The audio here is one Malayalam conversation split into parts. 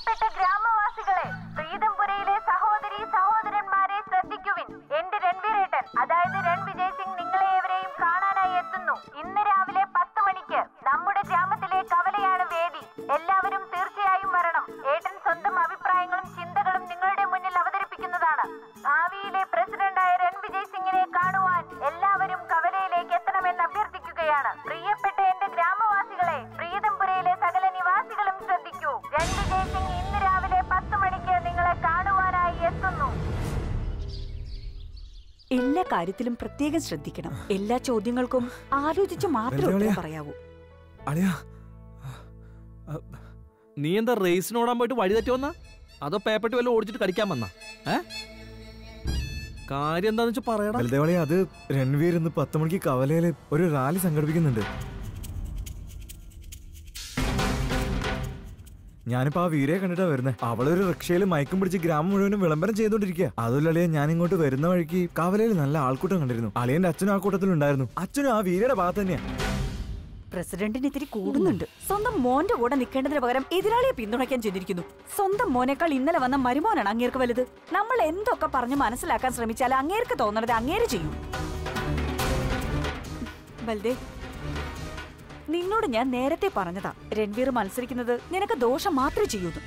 പ്രിയപ്പെട്ട ഗ്രാമവാസികളെ പ്രീതംപുരയിലെ സഹോദരി സഹോദരന്മാരെ ശ്രദ്ധിക്കുവിൻ എന്റെ രൺവീരേട്ടൻ അതായത് രൺ വിജയ് സിംഗ് നിങ്ങളെ ഏവരെയും കാണാനായി എത്തുന്നു ഇന്ന് രാവിലെ പത്ത് മണിക്ക് നമ്മുടെ ഗ്രാമത്തിലെ കവലയാണ് വേദി എല്ലാവരും തീർച്ചയായും വരണം ഏട്ടൻ സ്വന്തം അഭിപ്രായങ്ങളും ചിന്തകളും നിങ്ങളുടെ മുന്നിൽ അവതരിപ്പിക്കുന്നതാണ് ഭാവിയിലെ പ്രസിഡന്റായ രൺ വിജയ് സിംഗിനെ കാണുവാൻ എല്ലാവരും കവലയിലേക്ക് എത്തണമെന്ന് അഭ്യർത്ഥിക്കുകയാണ് പ്രിയപ്പെട്ട എന്റെ ഗ്രാമവാസികളെ പ്രീതംപുരയിലെ സകല നിവാസികളും ശ്രദ്ധിക്കൂ രൺ വിജയ് സിംഗ് ഇന്ന് രാവിലെ പത്ത് മണിക്ക് നിങ്ങളെ കാണുവാനായി എത്തുന്നു എല്ലാ കാര്യത്തിലും പ്രത്യേകം ശ്രദ്ധിക്കണം എല്ലാ ചോദ്യങ്ങൾക്കും ആലോചിച്ച് മാത്രമേ വെറുതെ ഉത്തരം കളയാ. പറയാവൂ അളിയാ നീ എന്താ റേസിന് ഓടാൻ പോയിട്ട് വഴി തെറ്റി വന്നാ അതോ പേപ്പട്ടി വല്ലതും ഓടിച്ചിട്ട് കടിക്കാൻ വന്നാ ഏ കാര്യം എന്താന്ന് വെച്ചാൽ പറയടാ ബൽദേവളി അത് രൺവീർ ഇന്ന് പത്ത് മണിക്ക് കവലയില് ഒരു റാലി സംഘടിപ്പിക്കുന്നുണ്ട് ഞാനിപ്പോ ആ വീരയെ കണ്ടിട്ടാ വരുന്നത് അവളൊരു റിക്ഷയിൽ മയക്കും പിടിച്ച് ഗ്രാമം മുഴുവനും വിളംബരം ചെയ്തോണ്ടിരിക്കുക അതുപോലെ അളിയ ഞാൻ ഇങ്ങോട്ട് വരുന്ന വഴിക്ക് കവലയിൽ നല്ല ആൾക്കൂട്ടം കണ്ടിരുന്നു അളിയന്റെ അച്ഛനും ആ കൂട്ടത്തിലുണ്ടായിരുന്നു അച്ഛനും ആ വീരയുടെ ഭാഗത്ത് തന്നെയാ പ്രസിഡന്റിന് ഇത്തിരി കൂടുന്നുണ്ട് സ്വന്തം മോന്റെ കൂടെ നിൽക്കേണ്ടതിന് പകരം എതിരാളിയെ പിന്തുണയ്ക്കാൻ ചെന്നിരിക്കുന്നു സ്വന്തം മോനേക്കാൾ ഇന്നലെ വന്ന മരുമോനാണ് അങ്ങേർക്ക് വലുത് നമ്മൾ എന്തൊക്കെ പറഞ്ഞ് മനസ്സിലാക്കാൻ ശ്രമിച്ചാൽ അങ്ങേർക്ക് തോന്നണത് അങ്ങേര് ചെയ്യും ബൽദേ നിന്നോട് ഞാൻ നേരത്തെ പറഞ്ഞതാ രൺവീർ മത്സരിക്കുന്നത് നിനക്ക് ദോഷം മാത്രമേ ചെയ്യൂന്ന്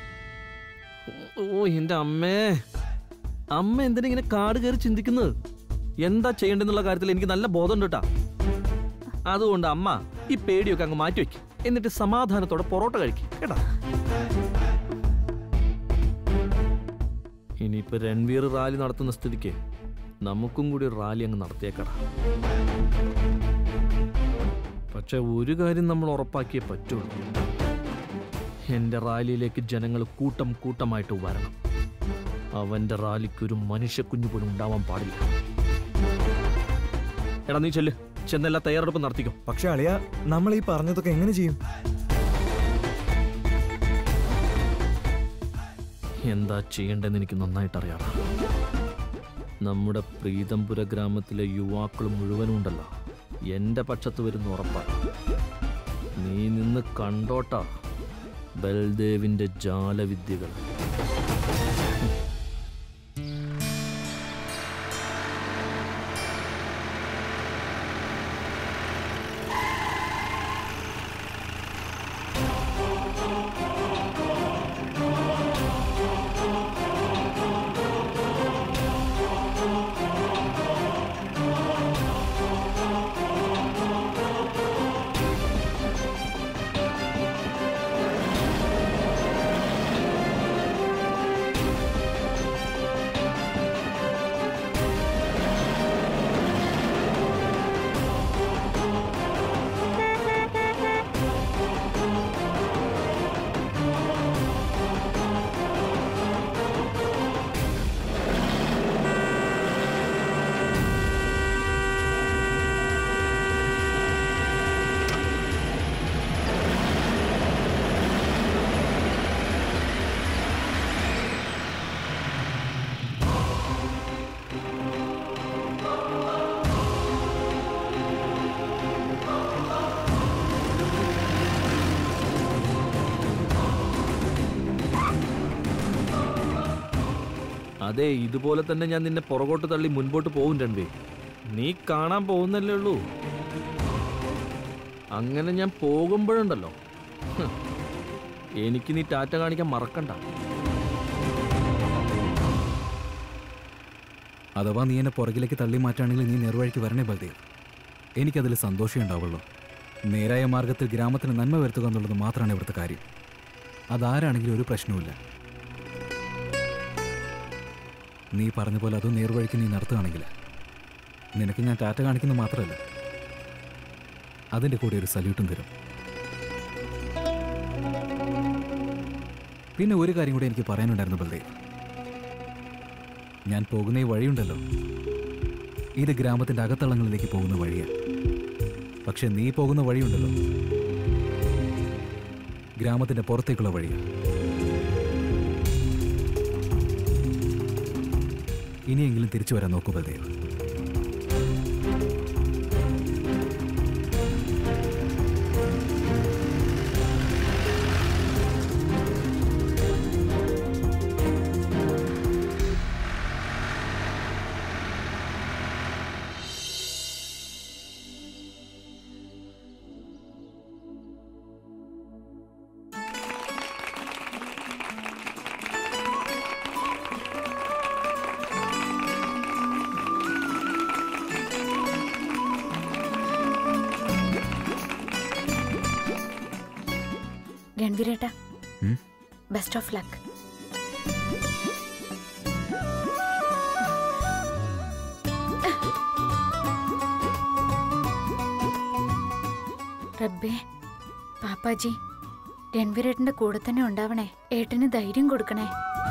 ഓ എന്റെ അമ്മേ അമ്മ എന്തിനാ ഇങ്ങനെ കാട് കയറി ചിന്തിക്കുന്നത് എന്താ ചെയ്യേണ്ടെന്നുള്ള കാര്യത്തിൽ എനിക്ക് നല്ല ബോധമുണ്ട് കേട്ടാ അതുകൊണ്ട് അമ്മ ഈ പേടിയൊക്കെ അങ്ങ് മാറ്റി വെക്ക് എന്നിട്ട് സമാധാനത്തോടെ പൊറോട്ട കഴിക്കും കേട്ടാ ഇനിയിപ്പോ രൺവീർ റാലി നടത്തുന്ന സ്ഥിതിക്ക് നമുക്കും കൂടി ഒരു റാലി അങ്ങ് നടത്തിയേക്കടാ പക്ഷെ ഒരു കാര്യം നമ്മൾ ഉറപ്പാക്കിയേ പറ്റുള്ളൂ എന്റെ റാലിയിലേക്ക് ജനങ്ങൾ കൂട്ടം കൂട്ടമായിട്ട് വരണം അവന്റെ റാലിക്ക് ഒരു മനുഷ്യക്കുഞ്ഞു പോലും ഉണ്ടാവാൻ പാടില്ല എടാ നീ ചെല്ല് ചെന്നെല്ലാം തയ്യാറെടുപ്പ് നടത്തിക്കോ പക്ഷെ അളിയ നമ്മൾ ഈ പറഞ്ഞതൊക്കെ എങ്ങനെ ചെയ്യും എന്താ ചെയ്യേണ്ടതെന്ന് എനിക്ക് നന്നായിട്ട് അറിയാം നമ്മുടെ പ്രീതംപുര ഗ്രാമത്തിലെ യുവാക്കൾ മുഴുവനും ഉണ്ടല്ലോ എന്റെ പക്ഷത്ത് വരുന്ന ഉറപ്പാണ് നീ നിന്ന് കണ്ടോട്ടാ ബൽദേവിന്റെ ജാലവിദ്യകൾ അതെ ഇതുപോലെ തന്നെ ഞാൻ നിന്നെ പുറകോട്ട് തള്ളി മുൻപോട്ട് പോകും രൺവേ നീ കാണാൻ പോകുന്നല്ലേ ഉള്ളൂ അങ്ങനെ ഞാൻ പോകുമ്പോഴുണ്ടല്ലോ ഹ്, എനിക്ക് നീ ടാറ്റ കാണിക്കാൻ മറക്കണ്ട അഥവാ നീ എന്നെ പുറകിലേക്ക് തള്ളി മാറ്റാണെങ്കിൽ നീ നേർവഴിക്ക് വരണേ ബൽദേവ് എനിക്കതിൽ സന്തോഷമേ ഉണ്ടാവുള്ളൂ നേരായ മാർഗത്തിൽ ഗ്രാമത്തിന് നന്മ വരുത്തുക എന്നുള്ളത് മാത്രമാണ് ഇവിടുത്തെ കാര്യം അതാരാണെങ്കിലും ഒരു പ്രശ്നവുമില്ല നീ പറഞ്ഞ പോലെ അത് നേർവഴിക്ക് നീ നടത്തുകയാണെങ്കിൽ നിനക്ക് ഞാൻ ടാറ്റ കാണിക്കുന്നത് മാത്രമല്ല അതിൻ്റെ കൂടെ ഒരു സല്യൂട്ടും തരും പിന്നെ ഒരു കാര്യം കൂടി എനിക്ക് പറയാനുണ്ടായിരുന്നു ബൽദേവ് ഞാൻ പോകുന്ന ഈ വഴിയുണ്ടല്ലോ ഇത് ഗ്രാമത്തിന്റെ അകത്തളങ്ങളിലേക്ക് പോകുന്ന വഴിയാണ് പക്ഷെ നീ പോകുന്ന വഴിയുണ്ടല്ലോ ഗ്രാമത്തിന്റെ പുറത്തേക്കുള്ള വഴിയാണ് ഇനിയെങ്കിലും തിരിച്ചു വരാൻ നോക്കൂ ബൽദേവ് രൺവീരേട്ട ഉം? ബെസ്റ്റ് ഓഫ് ലക്ക് റബ്ബേ പാപ്പാജി രൺവീരേട്ടന്റെ കൂടെ തന്നെ ഉണ്ടാവണേ ഏട്ടന് ധൈര്യം കൊടുക്കണേ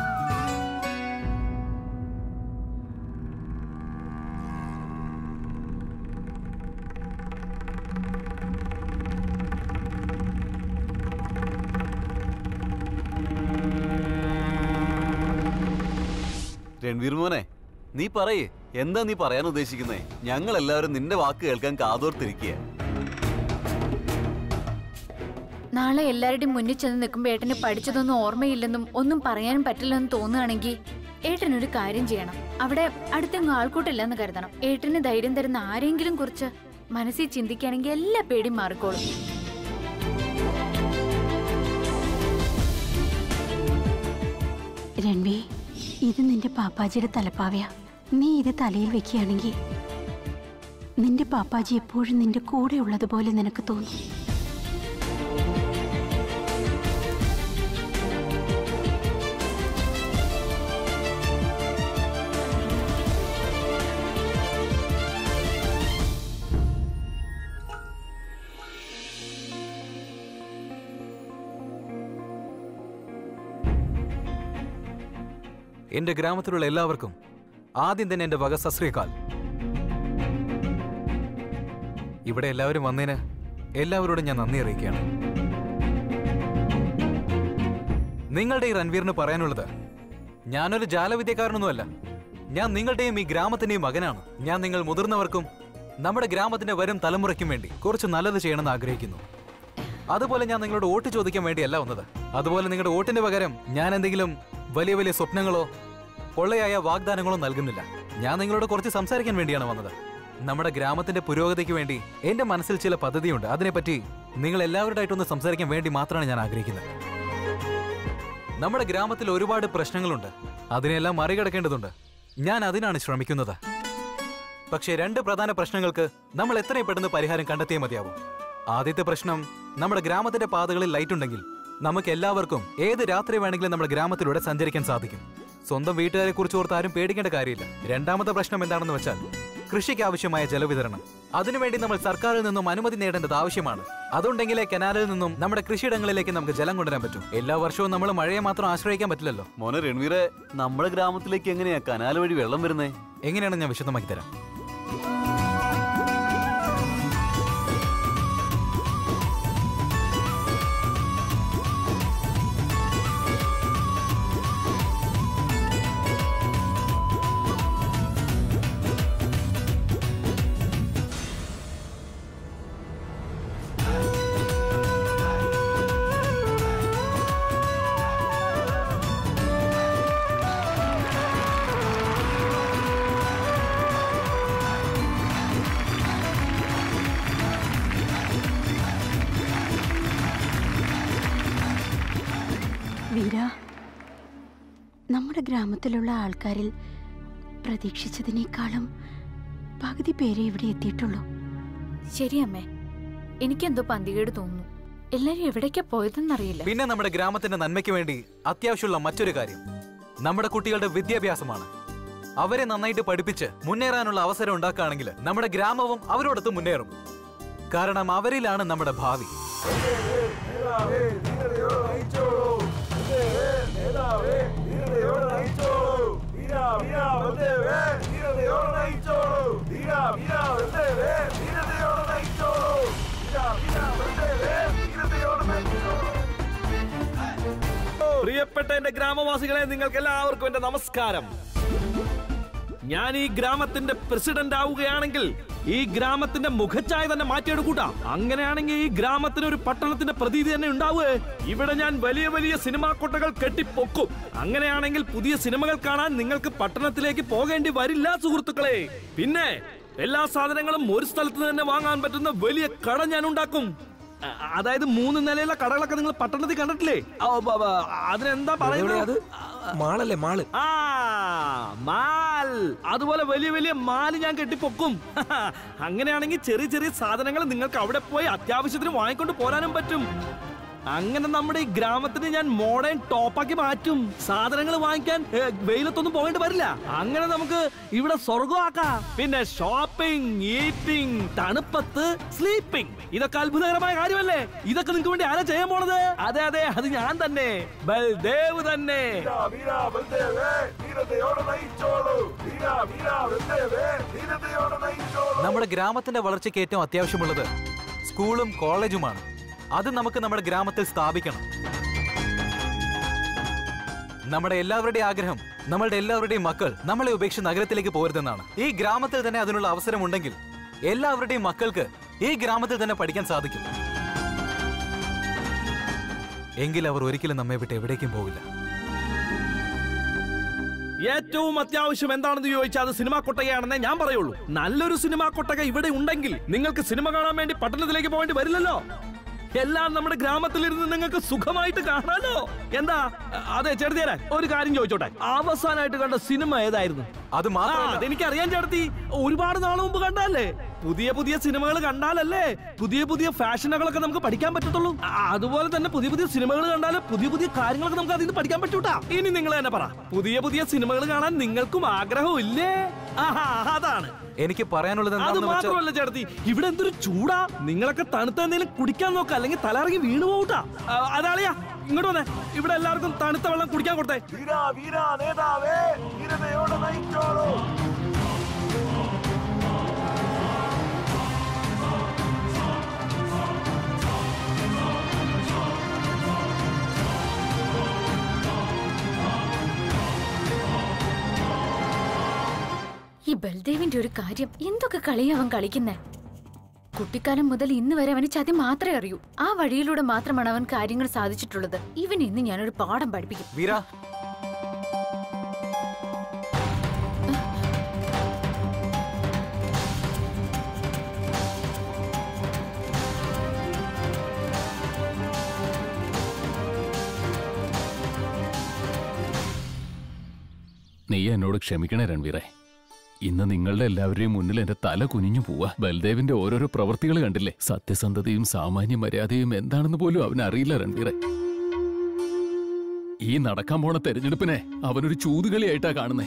രൺവീർ മോനെ നീ പറയേ എന്താ നീ പറയാൻ ഉദ്ദേശിക്കുന്നേ ഞങ്ങൾ എല്ലാവരും നിന്റെ വാക്ക് കേൾക്കാൻ കാതോർത്തിരിക്കുക നാളെ എല്ലാവരുടെയും മുന്നിൽ ചെന്ന് നിൽക്കുമ്പോൾ ഏട്ടന് പഠിച്ചതൊന്നും ഓർമ്മയില്ലെന്നും ഒന്നും പറയാനും പറ്റില്ലെന്നും തോന്നുകയാണെങ്കിൽ ഏട്ടനൊരു കാര്യം ചെയ്യണം അവിടെ അടുത്തെങ്ങും ആൾക്കൂട്ടില്ലെന്ന് കരുതണം ഏട്ടന് ധൈര്യം തരുന്ന ആരെങ്കിലും കുറിച്ച് മനസ്സിൽ ചിന്തിക്കുകയാണെങ്കിൽ എല്ലാ പേടിയും മാറിക്കോളും രൺവി ഇത് നിന്റെ പാപ്പാജിയുടെ തലപ്പാവയാ നീ ഇത് തലയിൽ വെക്കുകയാണെങ്കിൽ നിന്റെ പാപ്പാജി എപ്പോഴും നിന്റെ കൂടെ ഉള്ളതുപോലെ നിനക്ക് തോന്നും എന്റെ ഗ്രാമത്തിലുള്ള എല്ലാവർക്കും ആദ്യം തന്നെ എന്റെ വക സശ്രീകാൽ ഇവിടെ എല്ലാവരും വന്നതിന് എല്ലാവരോടും ഞാൻ നന്ദി അറിയിക്കുകയാണ് നിങ്ങളുടെ ഈ രൺവീറിന് പറയാനുള്ളത് ഞാനൊരു ജാലവിദ്യക്കാരനൊന്നുമല്ല ഞാൻ നിങ്ങളുടെയും ഈ ഗ്രാമത്തിന്റെയും മകനാണ് ഞാൻ നിങ്ങൾ മുതിർന്നവർക്കും നമ്മുടെ ഗ്രാമത്തിന്റെ വരും തലമുറയ്ക്കും വേണ്ടി കുറച്ച് നല്ലത് ചെയ്യണമെന്ന് ആഗ്രഹിക്കുന്നു അതുപോലെ ഞാൻ നിങ്ങളോട് വോട്ട് ചോദിക്കാൻ വേണ്ടിയല്ല വന്നത് അതുപോലെ നിങ്ങളുടെ വോട്ടിന്റെ പകരം ഞാൻ എന്തെങ്കിലും വലിയ വലിയ സ്വപ്നങ്ങളോ പൊള്ളയായ വാഗ്ദാനങ്ങളോ നൽകുന്നില്ല ഞാൻ നിങ്ങളോട് കുറച്ച് സംസാരിക്കാൻ വേണ്ടിയാണ് വന്നത് നമ്മുടെ ഗ്രാമത്തിന്റെ പുരോഗതിക്ക് വേണ്ടി എന്റെ മനസ്സിൽ ചില പദ്ധതിയുണ്ട് അതിനെപ്പറ്റി നിങ്ങൾ എല്ലാവരുമായിട്ടൊന്ന് സംസാരിക്കാൻ വേണ്ടി മാത്രമാണ് ഞാൻ ആഗ്രഹിക്കുന്നത് നമ്മുടെ ഗ്രാമത്തിൽ ഒരുപാട് പ്രശ്നങ്ങളുണ്ട് അതിനെല്ലാം മറികടക്കേണ്ടതുണ്ട് ഞാൻ അതിനാണ് ശ്രമിക്കുന്നത് പക്ഷേ രണ്ട് പ്രധാന പ്രശ്നങ്ങൾക്ക് നമ്മൾ എത്രയും പെട്ടെന്ന് പരിഹാരം കണ്ടെത്തിയേ മതിയാവും ആദ്യത്തെ പ്രശ്നം നമ്മുടെ ഗ്രാമത്തിന്റെ പാതകളിൽ ലൈറ്റ് ഉണ്ടെങ്കിൽ നമുക്ക് എല്ലാവർക്കും ഏത് രാത്രി വേണമെങ്കിലും നമ്മുടെ ഗ്രാമത്തിലൂടെ സഞ്ചരിക്കാൻ സാധിക്കും സ്വന്തം വീട്ടുകാരെ കുറിച്ച് ഓർത്ത് ആരും പേടിക്കേണ്ട കാര്യമില്ല രണ്ടാമത്തെ പ്രശ്നം എന്താണെന്ന് വെച്ചാൽ കൃഷിക്ക് ആവശ്യമായ ജലവിതരണം അതിനുവേണ്ടി നമ്മൾ സർക്കാരിൽ നിന്നും അനുമതി നേടേണ്ടത് ആവശ്യമാണ് അതുണ്ടെങ്കിലേ കനാലിൽ നിന്നും നമ്മുടെ കൃഷിയിടങ്ങളിലേക്ക് നമുക്ക് ജലം കൊണ്ടുവരാൻ പറ്റും എല്ലാ വർഷവും നമ്മൾ മഴയെ മാത്രം ആശ്രയിക്കാൻ പറ്റില്ലല്ലോ മോനെ രൺവീറെ നമ്മുടെ ഗ്രാമത്തിലേക്ക് എങ്ങനെയാ കനാൽ വഴി വെള്ളം വരുന്നേ എങ്ങനെയാണ് ഞാൻ വിശദമാക്കി തരാം വീര നമ്മുടെ ഗ്രാമത്തിലുള്ള ആൾക്കാരിൽ പ്രതീക്ഷിച്ചതിനേക്കാളും പകുതി പേരെ ഇവിടെ എത്തിയിട്ടുള്ളൂ ശരി അമ്മേ എനിക്കെന്തോ പന്തികേട് തോന്നുന്നു എല്ലാരും എവിടേക്കാ പോയതെന്നറിയില്ല പിന്നെ നമ്മുടെ ഗ്രാമത്തിന്റെ നന്മയ്ക്ക് വേണ്ടി അത്യാവശ്യമുള്ള മറ്റൊരു കാര്യം നമ്മുടെ കുട്ടികളുടെ വിദ്യാഭ്യാസമാണ് അവരെ നന്നായിട്ട് പഠിപ്പിച്ച് മുന്നേറാനുള്ള അവസരം ഉണ്ടാക്കുകയാണെങ്കിൽ നമ്മുടെ ഗ്രാമവും അവരോടൊത്ത് മുന്നേറും കാരണം അവരിലാണ് നമ്മുടെ ഭാവി പ്രിയപ്പെട്ട എന്റെ ഗ്രാമവാസികളെ നിങ്ങൾക്ക് എല്ലാവർക്കും എന്റെ നമസ്കാരം ഞാൻ ഈ ഗ്രാമത്തിന്റെ പ്രസിഡന്റ് ആവുകയാണെങ്കിൽ ഈ ഗ്രാമത്തിന്റെ മുഖച്ഛായ തന്നെ മാറ്റിയെടുക്കൂട്ടാ അങ്ങനെയാണെങ്കിൽ ഈ ഗ്രാമത്തിന് ഒരു പട്ടണത്തിന്റെ പ്രതീതി തന്നെ ഉണ്ടാവുക ഇവിടെ ഞാൻ വലിയ വലിയ സിനിമാ കൊട്ടകൾ കെട്ടിപ്പൊക്കും അങ്ങനെയാണെങ്കിൽ പുതിയ സിനിമകൾ കാണാൻ നിങ്ങൾക്ക് പട്ടണത്തിലേക്ക് പോകേണ്ടി വരില്ല സുഹൃത്തുക്കളെ പിന്നെ എല്ലാ സാധനങ്ങളും ഒരു സ്ഥലത്ത് തന്നെ വാങ്ങാൻ പറ്റുന്ന വലിയ കട ഞാൻ ഉണ്ടാക്കും അ- അതായത് മൂന്ന് നിലയുള്ള കടകളൊക്കെ നിങ്ങൾ പട്ടണത്തിൽ കണ്ടിട്ടില്ലേ ആ, ബ- ബ- അതിനെന്താ പറയുന്നത് മാളല്ലേ മാള് ആ മാൽ അതുപോലെ വലിയ വലിയ മാല് ഞാൻ കെട്ടിപ്പൊക്കും അങ്ങനെയാണെങ്കിൽ ചെറിയ ചെറിയ സാധനങ്ങൾ നിങ്ങൾക്ക് അവിടെ പോയി അത്യാവശ്യത്തിന് വാങ്ങിക്കൊണ്ട് പോരാനും പറ്റും അങ്ങനെ നമ്മുടെ ഈ ഗ്രാമത്തിന് ഞാൻ മോഡേൺ ടോപ്പാക്കി മാറ്റും സാധനങ്ങൾ വാങ്ങിക്കാൻ ഏ, വെയിലത്തൊന്നും പോകേണ്ടി വരില്ല അങ്ങനെ നമുക്ക് ഇവിടെ സ്വർഗമാക്കാം പിന്നെ ഷോപ്പിംഗ് ഈറ്റിംഗ് തണുപ്പത്ത് സ്ലീപ്പിംഗ് ഇതൊക്കെ അത്ഭുതകരമായ കാര്യമല്ലേ ഇതൊക്കെ നിങ്ങൾക്ക് വേണ്ടി ആരാ ചെയ്യാൻ പോണത് അതെ അതെ അത് ഞാൻ തന്നെ ബൽദേവ് തന്നെ നമ്മുടെ ഗ്രാമത്തിന്റെ വളർച്ചയ്ക്ക് ഏറ്റവും അത്യാവശ്യമുള്ളത് സ്കൂളും കോളേജുമാണ് അത് നമുക്ക് നമ്മുടെ ഗ്രാമത്തിൽ സ്ഥാപിക്കണം നമ്മുടെ എല്ലാവരുടെയും ആഗ്രഹം നമ്മളുടെ എല്ലാവരുടെയും മക്കൾ നമ്മളെ ഉപേക്ഷിച്ച് നഗരത്തിലേക്ക് പോരുതെന്നാണ് ഈ ഗ്രാമത്തിൽ തന്നെ അതിനുള്ള അവസരമുണ്ടെങ്കിൽ എല്ലാവരുടെയും മക്കൾക്ക് ഈ ഗ്രാമത്തിൽ തന്നെ പഠിക്കാൻ സാധിക്കും എങ്കിൽ അവർ ഒരിക്കലും നമ്മെ വിട്ട് എവിടേക്കും പോവില്ല ഏറ്റവും അത്യാവശ്യം എന്താണെന്ന് ചോദിച്ചാൽ അത് സിനിമാ കൊട്ടകയാണെന്നേ ഞാൻ പറയുള്ളൂ നല്ലൊരു സിനിമാ കൊട്ടക ഇവിടെ ഉണ്ടെങ്കിൽ നിങ്ങൾക്ക് സിനിമ കാണാൻ വേണ്ടി പട്ടണത്തിലേക്ക് പോകേണ്ടി വരില്ലല്ലോ എല്ലാം നമ്മുടെ ഗ്രാമത്തിലിരുന്ന് നിങ്ങൾക്ക് സുഖമായിട്ട് കാണാലോ എന്താ അതെ ചെറുതേരാ ഒരു കാര്യം ചോദിച്ചോട്ടെ അവസാനമായിട്ട് കണ്ട സിനിമ ഏതായിരുന്നു അത് ആ, മാത്രമല്ല അതെനിക്കറിയാൻ ചേർത്തി ഒരുപാട് നാൾ മുമ്പ് കണ്ടല്ലേ പുതിയ പുതിയ സിനിമകൾ കണ്ടാലല്ലേ പുതിയ പുതിയ ഫാഷനുകളൊക്കെ നമുക്ക് പഠിക്കാൻ പറ്റത്തുള്ളൂ ആ, അതുപോലെ തന്നെ പുതിയ പുതിയ സിനിമകൾ കണ്ടാൽ പുതിയ പുതിയ കാര്യങ്ങളൊക്കെ നമുക്ക് അതിൽ നിന്ന് പഠിക്കാൻ പറ്റൂട്ടാ ഇനി നിങ്ങൾ തന്നെ പറ പുതിയ പുതിയ സിനിമകൾ കാണാൻ നിങ്ങൾക്കും ആഗ്രഹം ഇല്ലേ ആഹാ അതാണ് എനിക്ക് പറയാനുള്ളത് അത് എന്താണെന്ന് വെച്ചാൽ മാത്രമല്ല ചേർത്തി ഇവിടെ എന്തൊരു ചൂടാ നിങ്ങളൊക്കെ തണുത്ത എന്തെങ്കിലും കുടിക്കാൻ നോക്ക അല്ലെങ്കിൽ തലറങ്ങി വീണു പോകൂട്ടാ ആ, അതാളിയാ ഇങ്ങോട്ട് വന്നേ ഇവിടെ എല്ലാവർക്കും തണുത്ത വെള്ളം കുടിക്കാൻ കൊടുത്തേ ഈ ബൽദേവിന്റെ ഒരു കാര്യം എന്തൊക്കെ കളിയാ അവൻ കളിക്കുന്നേ കുട്ടിക്കാലം മുതൽ ഇന്ന് വരെ അവന് ചതി മാത്രമേ അറിയൂ ആ വഴിയിലൂടെ മാത്രമാണ് അവൻ കാര്യങ്ങൾ സാധിച്ചിട്ടുള്ളത് ഇവൻ ഇന്ന് ഞാനൊരു പാഠം പഠിപ്പിക്കും വീര നീ എന്നോട് ക്ഷമിക്കണേ രൺവീറെ ഇന്ന് നിങ്ങളുടെ എല്ലാവരുടെയും മുന്നിൽ എന്റെ തല കുനിഞ്ഞു പോവാ ബൽദേവിന്റെ ഓരോരോ പ്രവൃത്തികൾ കണ്ടില്ലേ സത്യസന്ധതയും സാമാന്യ മര്യാദയും എന്താണെന്ന് പോലും അവൻ അറിയില്ല രൺവീറെ ഈ നടക്കാൻ പോണ തെരഞ്ഞെടുപ്പിനെ അവനൊരു ചൂതുകളിയായിട്ടാ കാണുന്നേ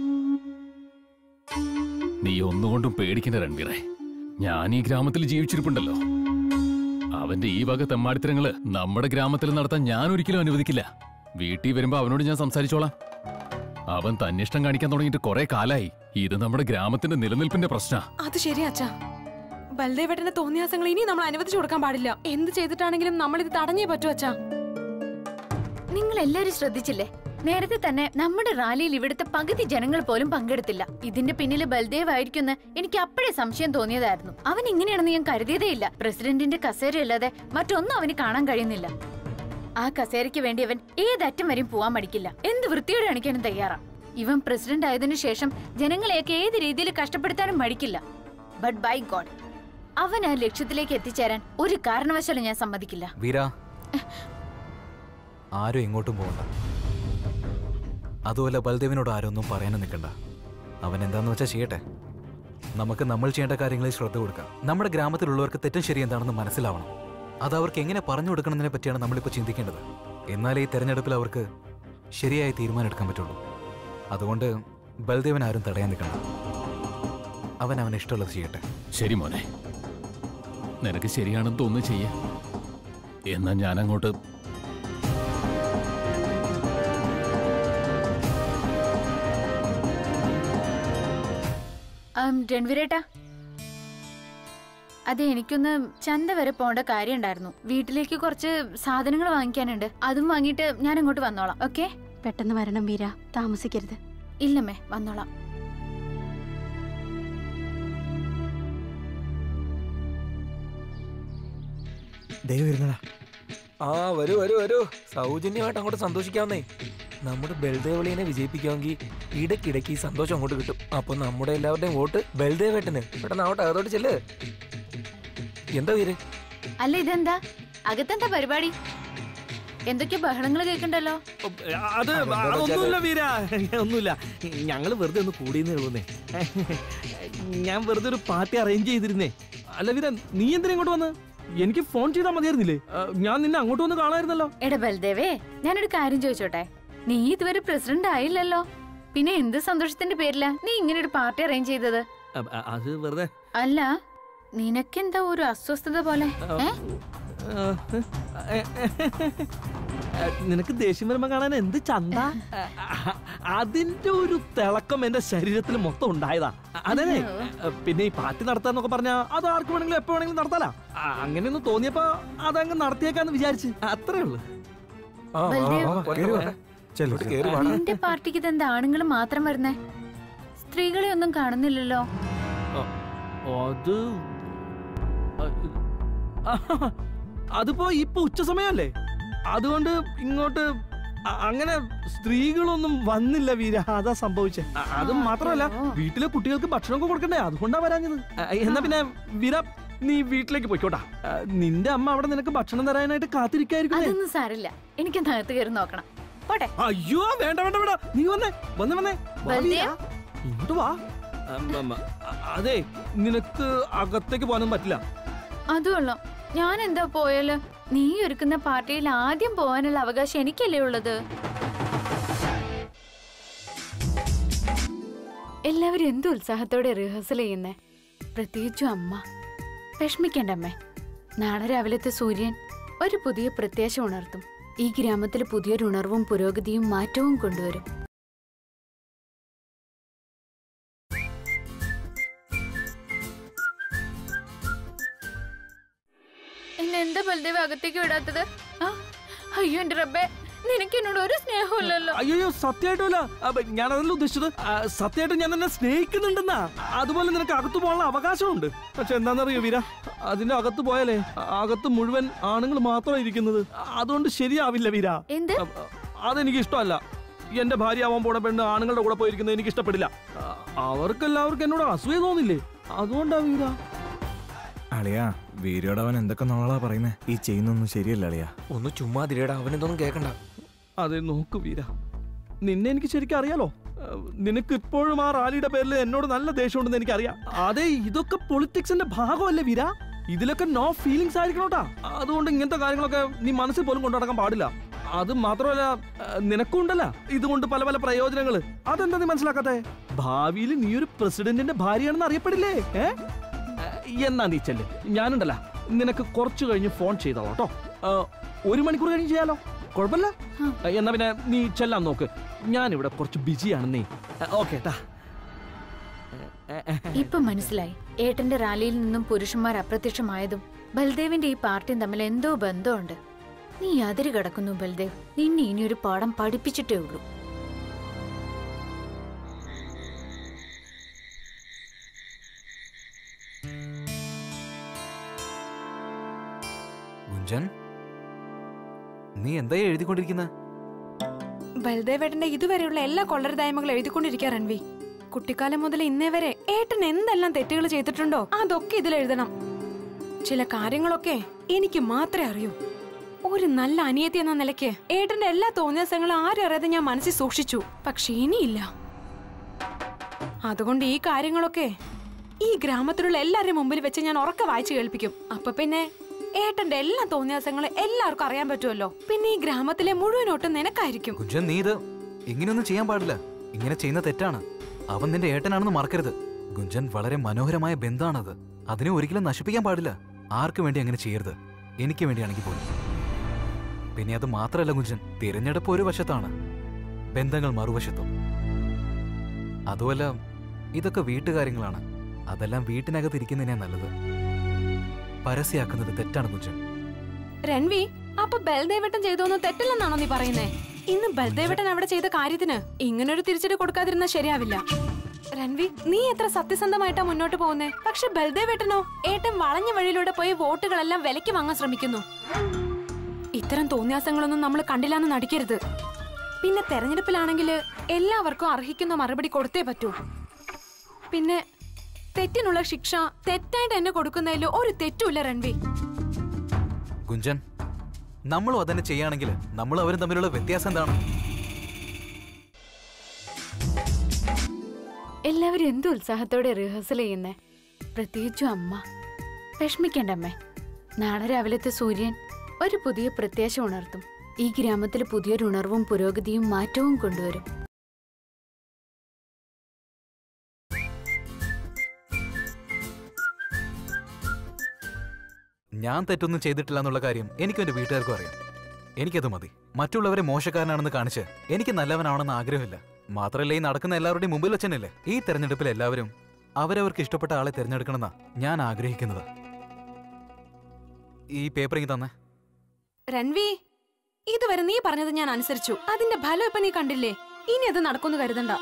നീ ഒന്നുകൊണ്ടും പേടിക്കണ്ട രൺവീറെ ഞാൻ ഈ ഗ്രാമത്തിൽ ജീവിച്ചിരിപ്പുണ്ടല്ലോ അവന്റെ ഈ വക തെമ്മാടിത്തരങ്ങള് നമ്മുടെ ഗ്രാമത്തിൽ നടത്താൻ ഞാൻ ഒരിക്കലും അനുവദിക്കില്ല വീട്ടിൽ വരുമ്പോ അവനോട് ഞാൻ സംസാരിച്ചോളാം അവൻ തന്നിഷ്ടം കാണിക്കാൻ തുടങ്ങിയിട്ട് കുറെ കാലായി ഇത് നമ്മുടെ ഗ്രാമത്തിന്റെ നിലനിൽപ്പിന്റെ പ്രശ്ന അത് ശരിയാ അച്ഛാ ബൽദേവേട്ടന്റെ തോന്നിയാസങ്ങൾ ഇനി നമ്മൾ അനുവദിച്ചു കൊടുക്കാൻ പാടില്ല എന്ത് ചെയ്തിട്ടാണെങ്കിലും നമ്മൾ ഇത് തടഞ്ഞേ പറ്റൂ അച്ഛാ നിങ്ങൾ എല്ലാരും ശ്രദ്ധിച്ചില്ലേ നേരത്തെ തന്നെ നമ്മുടെ റാലിയിൽ ഇവിടുത്തെ പകുതി ജനങ്ങൾ പോലും പങ്കെടുത്തില്ല ഇതിന്റെ പിന്നിൽ ബൽദേവ് ആയിരിക്കുമെന്ന് എനിക്ക് അപ്പോഴേ സംശയം തോന്നിയതായിരുന്നു അവൻ ഇങ്ങനെയാണെന്ന് ഞാൻ കരുതിയതേയില്ല പ്രസിഡന്റിന്റെ കസേരയല്ലാതെ മറ്റൊന്നും അവന് കാണാൻ കഴിയുന്നില്ല ആ കസേരയ്ക്ക് വേണ്ടി അവൻ ഏതറ്റം വരെയും പോവാൻ മടിക്കില്ല എന്ത് വൃത്തിയോടെ കാണിക്കാനും തയ്യാറാ ഇവൻ പ്രസിഡന്റ് ആയതിനു ശേഷം ജനങ്ങളെയൊക്കെ ഏത് രീതിയിൽ കഷ്ടപ്പെടുത്താനും മടിക്കില്ല ബട്ട് ബൈ ഗോഡ് അവൻ ആ ലക്ഷ്യത്തിലേക്ക് എത്തിച്ചേരാൻ ഒരു കാരണവശാലും ഞാൻ സമ്മതിക്കില്ല വീര ആരും എങ്ങോട്ടും പോകണ്ട അതുപോലെ ബൽദേവിനോട് ആരും ഒന്നും പറയാനും നിൽക്കണ്ട അവൻ എന്താന്ന് വെച്ചാൽ ചെയ്യട്ടെ നമുക്ക് നമ്മൾ ചെയ്യേണ്ട കാര്യങ്ങളിൽ ശ്രദ്ധ കൊടുക്കാം നമ്മുടെ ഗ്രാമത്തിലുള്ളവർക്ക് തെറ്റും ശരി എന്താണെന്ന് മനസ്സിലാവണം അത് അവർക്ക് എങ്ങനെ പറഞ്ഞു കൊടുക്കണമെന്നതിനെ പറ്റിയാണ് നമ്മളിപ്പോൾ ചിന്തിക്കേണ്ടത് എന്നാലേ ഈ തെരഞ്ഞെടുപ്പിൽ അവർക്ക് ശരിയായ തീരുമാനം എടുക്കാൻ പറ്റുള്ളൂ അതുകൊണ്ട് ബൽദേവൻ ആരും തടയാൻ നിൽക്കണ്ട അവൻ അവന് ഇഷ്ടമുള്ളത് ചെയ്യട്ടെ ശരി മോനെ നിനക്ക് ശരിയാണെന്ന് തോന്നുന്നു ചെയ്യ എന്നാ ഞാൻ അങ്ങോട്ട് ആം, രൺവീരേട്ടാ അതെ എനിക്കൊന്ന് ചന്ത വരെ പോകേണ്ട കാര്യം ഉണ്ടായിരുന്നു വീട്ടിലേക്ക് കുറച്ച് സാധനങ്ങൾ വാങ്ങിക്കാനുണ്ട് അതും വാങ്ങിയിട്ട് ഞാൻ അങ്ങോട്ട് വന്നോളാം ഓക്കെ പെട്ടെന്ന് വരണം വീര താമസിക്കരുത് ഇല്ലമ്മേ വന്നോളാം ദൈവം വരുന്നടാ ആ വരൂ വരൂ വരൂ സൗജന്യമായിട്ട് അങ്ങോട്ട് സന്തോഷിക്കാവുന്നേ നമ്മുടെ ബൽദേവളിനെ വിജയിപ്പിക്കാമെങ്കിൽ ഇടയ്ക്കിടയ്ക്ക് ഈ സന്തോഷം അങ്ങോട്ട് കിട്ടും അപ്പൊ നമ്മുടെ എല്ലാവരുടെയും വോട്ട് ബൽദേവേട്ടന് പെട്ടെന്ന് അങ്ങോട്ട് അകത്തോട്ട് ചെല്ല് എന്താ വീര് അല്ല ഇതെന്താ അകത്തെന്താ പരിപാടി എന്തൊക്കെയോ ബഹളങ്ങൾ കേൾക്കണ്ടല്ലോ അത് അതൊന്നുമില്ല വീര ഒന്നുമില്ല ഞങ്ങള് വെറുതെ ഒന്ന് കൂടിയെന്ന് എഴുതുന്നേ ഞാൻ വെറുതെ ഒരു പാർട്ടി അറേഞ്ച് ചെയ്തിരുന്നേ അല്ല വീര നീ എന്തിനാ ഇങ്ങോട്ട് വന്ന് എനിക്ക് ഫോൺ ചെയ്താൽ മതിയായിരുന്നില്ലേ ആ, ഞാൻ നിന്നെ അങ്ങോട്ട് വന്ന് കാണായിരുന്നല്ലോ എടാ ബൽദേവേ ഞാനൊരു കാര്യം ചോദിച്ചോട്ടെ നീ ഇതുവരെ പ്രസിഡന്റ് ആയില്ലല്ലോ പിന്നെ എന്ത് സന്തോഷത്തിന്റെ പേരിലാ നീ ഇങ്ങനെ ഒരു പാർട്ടി അറേഞ്ച് ചെയ്തത് അ, അ, അത് വെറുതെ അല്ല നിനക്കെന്താ ഒരു അസ്വസ്ഥത പോലെ ഏ ആ, ഏ, ഏ, നിനക്ക് ദേഷ്യം വരുമ്പോ കാണാൻ എന്ത് ചന്ത അതിന്റെ ഒരു തിളക്കം എന്റെ ശരീരത്തിൽ മൊത്തം ഉണ്ടായതാ അതെ പിന്നെ ഈ പാർട്ടി നടത്താന്നൊക്കെ പറഞ്ഞാ അത് ആർക്ക് വേണമെങ്കിലും എപ്പോ വേണമെങ്കിലും നടത്താലാ ആ, അങ്ങനെയൊന്ന് തോന്നിയപ്പോ അതങ്ങ് നടത്തിയേക്കാന്ന് വിചാരിച്ച് അത്രേ ഉള്ളു ആ, വാ, വാ, വാ, കേറി വാ. ചെല്ലു ഇങ്ങോട്ട് കേറി വാടാ. നിന്റെ പാർട്ടിക്ക് ഇതെന്താ ആണുങ്ങൾ മാത്രം വരുന്നേ സ്ത്രീകളെ ഒന്നും കാണുന്നില്ലല്ലോ അത് ആ, അതിപ്പോ ഇപ്പൊ ഉച്ച സമയമല്ലേ അതുകൊണ്ട് ഇങ്ങോട്ട് അ- അങ്ങനെ സ്ത്രീകളൊന്നും വന്നില്ല വീര അതാ സംഭവിച്ചേ അ- അത് മാത്രമല്ല വീട്ടിലെ കുട്ടികൾക്ക് ഭക്ഷണമൊക്കെ കൊടുക്കണ്ടേ അതുകൊണ്ടാ വരാഞ്ഞത് അ, എന്നാ പിന്നെ വീര നീ വീട്ടിലേക്ക് പോയിക്കോട്ടാ അ, നിന്റെ അമ്മ അവിടെ നിനക്ക് ഭക്ഷണം തരാനായിട്ട് കാത്തിരിക്കായിരിക്കും അതൊന്നും സാരില്ല എനിക്ക് നകത്ത് കയറി നോക്കണം പോട്ടെ അയ്യോ വേണ്ട വേണ്ട വേണ്ട നീ വന്നേ വന്നേ വന്നേ വാ, ബൽദേവ്. വീര. ഇങ്ങോട്ട് വാ അം, അം, അ- അതെ നിനക്ക് അകത്തേക്ക് പോകാനൊന്നും പറ്റില്ല അതുമല്ലോ ഞാൻ എന്താ പോയാല് നീ ഒരുക്കുന്ന പാർട്ടിയിൽ ആദ്യം പോകാനുള്ള അവകാശം എനിക്കല്ലേ ഉള്ളത് എല്ലാവരും എന്ത് ഉത്സാഹത്തോടെ റിഹേഴ്സൽ ചെയ്യുന്നേ പ്രത്യേകിച്ചും അമ്മ വിഷമിക്കണ്ടമ്മേ നാളെ രാവിലത്തെ സൂര്യൻ ഒരു പുതിയ പ്രത്യാശ ഉണർത്തും ഈ ഗ്രാമത്തിൽ പുതിയൊരു ഉണർവും പുരോഗതിയും മാറ്റവും കൊണ്ടുവരും എന്നെ എന്താ ബൽദേവ് അകത്തേക്ക് വിടാത്തത് ആ, അയ്യോ എന്റെ റബ്ബേ നിനക്ക് എന്നോട് ഒരു സ്നേഹമില്ലല്ലോ അയ്യോ സത്യമായിട്ടല്ല ഞാൻ അതല്ല ഉദ്ദേശിച്ചത് ആ, സത്യമായിട്ട് ഞാൻ നിന്നെ സ്നേഹിക്കുന്നുണ്ടെന്നാ അതുപോലെ നിനക്ക് അകത്ത് പോകാനുള്ള അവകാശമുണ്ട് പക്ഷെ എന്താണെന്നറിയോ വീര അതിന്റെ അകത്ത് പോയാലേ ആ, അകത്ത് മുഴുവൻ ആണുങ്ങൾ മാത്രമാണ് ഇരിക്കുന്നത് അതുകൊണ്ട് ശരിയാവില്ല വീര എന്ത് അ, അ, അതെനിക്ക് ഇഷ്ടമല്ല എന്റെ ഭാര്യ ആവാൻ പോണ പെണ്ണ് ആണുങ്ങളുടെ കൂടെ പോയിരിക്കുന്നത് എനിക്ക് ഇഷ്ടപ്പെടില്ല ആ, അവർക്കെല്ലാവർക്കും എന്നോട് അസൂയ തോന്നില്ലേ അതുകൊണ്ടാ വീര അളിയാ വീരോട് അവൻ എന്തൊക്കെ നോളാ പറയുന്നേ ഈ ചെയ്യുന്നൊന്നും ശരിയല്ല അളിയാ ഒന്ന് ചുമ്മാ തിരിയടാ അവനെന്തൊന്നും കേക്കണ്ട അതെ നോക്കു വീര നിന്നെ എനിക്ക് ശരിക്കും അറിയാലോ ഏഹ്, നിനക്ക് ഇപ്പോഴും ആ റാലിയുടെ പേരിൽ എന്നോട് നല്ല ദേഷ്യമുണ്ടെന്ന് എനിക്കറിയാം അതെ ഇതൊക്കെ പൊളിറ്റിക്സിന്റെ ഭാഗമല്ലേ വീര ഇതിലൊക്കെ നോ ഫീലിങ്സ് ആയിരിക്കണോട്ടാ അതുകൊണ്ട് ഇങ്ങനത്തെ കാര്യങ്ങളൊക്കെ നീ മനസ്സിൽ പോലും കൊണ്ടു നടക്കാൻ പാടില്ല അത് മാത്രമല്ല ഏഹ്, നിനക്കും ഉണ്ടല്ല ഇതുകൊണ്ട് പല പല പ്രയോജനങ്ങള് അതെന്താ നീ മനസ്സിലാക്കാത്തെ ഭാവിയിൽ നീ ഒരു പ്രസിഡന്റിന്റെ ഭാര്യയാണെന്ന് അറിയപ്പെടില്ലേ ഏ ഏഹ്, എന്നാ നീ ചെല്ല് ഞാനുണ്ടല്ല നിനക്ക് കുറച്ച് കഴിഞ്ഞ് ഫോൺ ചെയ്തോളാം കേട്ടോ ഏഹ്, ഒരു മണിക്കൂർ കഴിഞ്ഞ് ചെയ്യാലോ കുഴപ്പമില്ല ഏഹ്, എന്നാ പിന്നെ നീ ചെല്ലാൻ നോക്ക് ഞാനിവിടെ കുറച്ച് ബിസിയാണ് നീ ഓക്കെ ട്ടാ ഇപ്പൊ മനസ്സിലായി ഏട്ടന്റെ റാലിയിൽ നിന്നും പുരുഷന്മാർ അപ്രത്യക്ഷമായതും ബൽദേവിന്റെ ഈ പാർട്ടിയും തമ്മിൽ എന്തോ ബന്ധമുണ്ട് നീ അതിര് കിടക്കുന്നു ബൽദേവ് നിന്നെ ഇനി ഒരു പാഠം പഠിപ്പിച്ചിട്ടേ ഉള്ളൂ ഗുഞ്ചൻ നീ എന്തായി എഴുതിക്കൊണ്ടിരിക്കുന്നത് ബൽദേവേട്ടന്റെ ഇതുവരെയുള്ള എല്ലാ കൊള്ളരുതായ്മകളും എഴുതിക്കൊണ്ടിരിക്കുക രൺവി കുട്ടിക്കാലം മുതൽ ഇന്നേ വരെ ഏട്ടൻ എന്തെല്ലാം തെറ്റുകൾ ചെയ്തിട്ടുണ്ടോ അതൊക്കെ ഇതിൽ എഴുതണം ചില കാര്യങ്ങളൊക്കെ എനിക്ക് മാത്രമേ അറിയൂ ഒരു നല്ല അനിയത്തി എന്ന നിലയ്ക്ക് ഏട്ടന്റെ എല്ലാ തോന്നിയാസങ്ങളും ആരും അറിയാതെ ഞാൻ മനസ്സിൽ സൂക്ഷിച്ചു പക്ഷെ ഇനിയില്ല അതുകൊണ്ട് ഈ കാര്യങ്ങളൊക്കെ ഈ ഗ്രാമത്തിലുള്ള എല്ലാവരുടെയും മുമ്പിൽ വെച്ച് ഞാൻ ഉറക്കെ വായിച്ചു കേൾപ്പിക്കും അപ്പൊ പിന്നെ ഏട്ടന്റെ എല്ലാ തോന്നിയാസങ്ങളും എല്ലാവർക്കും അറിയാൻ പറ്റുമല്ലോ പിന്നെ ഈ ഗ്രാമത്തിലെ മുഴുവൻ ഒട്ടും നിനക്കായിരിക്കും ഗുഞ്ചൻ നീ ഇത് ഇങ്ങനെയൊന്നും ചെയ്യാൻ പാടില്ല ഇങ്ങനെ ചെയ്യുന്ന തെറ്റാണ് അവൻ നിന്റെ ഏട്ടനാണെന്ന് മറക്കരുത് ഗുഞ്ചൻ വളരെ മനോഹരമായ ബന്ധമാണത് അതിനെ ഒരിക്കലും നശിപ്പിക്കാൻ പാടില്ല ആർക്കു വേണ്ടി അങ്ങനെ ചെയ്യരുത് എനിക്ക് വേണ്ടിയാണെങ്കിൽ പോലും പിന്നെ അത് മാത്രമല്ല ഗുഞ്ചൻ തിരഞ്ഞെടുപ്പ് ഒരു വശത്താണ് ബന്ധങ്ങൾ മറുവശത്തും അതുമല്ല ഇതൊക്കെ വീട്ടുകാര്യങ്ങളാണ് അതെല്ലാം വീട്ടിനകത്ത് ഇരിക്കുന്നതിനെ നല്ലത് പരസ്യാക്കുന്നത് തെറ്റാണ് ഗുഞ്ചൻ രൺവി അപ്പൊ ബൽദേവട്ടൻ ചെയ്തോന്ന് തെറ്റില്ലെന്നാണോ നീ പറയുന്നേ ഇന്ന് ബൽദേവട്ടൻ അവിടെ ചെയ്ത കാര്യത്തിന് ഇങ്ങനൊരു തിരിച്ചടി കൊടുക്കാതിരുന്ന ശരിയാവില്ല രൺവി നീ എത്ര സത്യസന്ധമായിട്ടാ മുന്നോട്ട് പോകുന്നേ പക്ഷെ ബൽദേവേട്ടനോ ഏട്ടൻ വളഞ്ഞ വഴിയിലൂടെ പോയി വോട്ടുകളെല്ലാം വിലക്ക് വാങ്ങാൻ ശ്രമിക്കുന്നു ഇത്തരം തോന്നിയാസങ്ങളൊന്നും നമ്മൾ കണ്ടില്ലാന്ന് നടിക്കരുത് പിന്നെ തെരഞ്ഞെടുപ്പിലാണെങ്കിൽ എല്ലാവർക്കും അർഹിക്കുന്ന മറുപടി കൊടുത്തേ പറ്റൂ പിന്നെ തെറ്റിനുള്ള ശിക്ഷ തെറ്റായിട്ട് എന്നെ കൊടുക്കുന്നതിൽ ഒരു തെറ്റുമില്ല രൺവി ഗുഞ്ചൻ നമ്മളും അതന്നെ ചെയ്യുകയാണെങ്കിൽ നമ്മളും അവരും തമ്മിലുള്ള വ്യത്യാസം എന്താണ് എല്ലാവരും എന്ത് ഉത്സാഹത്തോടെ റിഹേഴ്സൽ ചെയ്യുന്നേ പ്രത്യേകിച്ചും അമ്മ വിഷമിക്കണ്ടമ്മേ നാളെ രാവിലത്തെ സൂര്യൻ ഒരു പുതിയ പ്രത്യാശ ഉണർത്തും ഈ ഗ്രാമത്തിൽ പുതിയൊരു ഉണർവും പുരോഗതിയും മാറ്റവും കൊണ്ടുവരും ഞാൻ തെറ്റൊന്നും ചെയ്തിട്ടില്ല എന്നുള്ള കാര്യം എനിക്കും എന്റെ വീട്ടുകാർക്കും അറിയാം എനിക്കത് മതി മറ്റുള്ളവരെ മോശക്കാരനാണെന്ന് കാണിച്ച് എനിക്ക് നല്ലവനാവണമെന്ന് ആഗ്രഹമില്ല മാത്രമല്ല ഈ നടക്കുന്ന എല്ലാവരുടെയും മുമ്പിൽ വെച്ചെന്നല്ലേ ഈ തെരഞ്ഞെടുപ്പിൽ എല്ലാവരും അവരവർക്ക് ഇഷ്ടപ്പെട്ട ആളെ തിരഞ്ഞെടുക്കണമെന്നാ ഞാൻ ആഗ്രഹിക്കുന്നത് ഈ പേപ്പർ ഇങ്ങ് തന്നെ രൺവി ഇതുവരെ നീ പറഞ്ഞത് ഞാൻ അനുസരിച്ചു അതിന്റെ ഫലം ഇപ്പൊ നീ കണ്ടില്ലേ ഇനി അത് നടക്കുന്നു കരുതണ്ട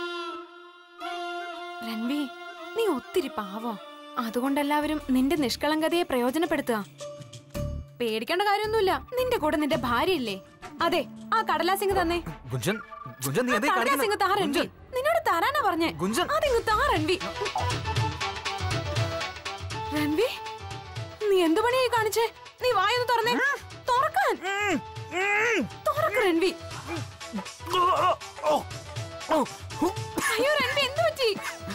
രൺവി നീ ഒത്തിരി പാവോ അതുകൊണ്ടെല്ലാവരും നിന്റെ നിഷ്കളങ്കതയെ പ്രയോജനപ്പെടുത്തുക പേടിക്കേണ്ട കാര്യമൊന്നുമില്ല നിന്റെ കൂടെ നിന്റെ ഭാര്യയില്ലേ അതെ ആ കടലാസിംഗ് തന്നെ ഗുഞ്ചൻ ഗുഞ്ചൻ നീ എന്തേ കടലാസിംഗ് താ രൺവി ഗുഞ്ചൻ നിന്നോട് തരാനാ പറഞ്ഞേ ഗുഞ്ചൻ. അതിങ്ങ് താ രൺവി രൺവി നീ എന്തു പണിയായി കാണിച്ചേ നീ വായൊന്ന് തുറന്നേ തുറക്കാൻ തുറക്ക് രൺവി അയ്യോ രൺവി എന്ത് പറ്റി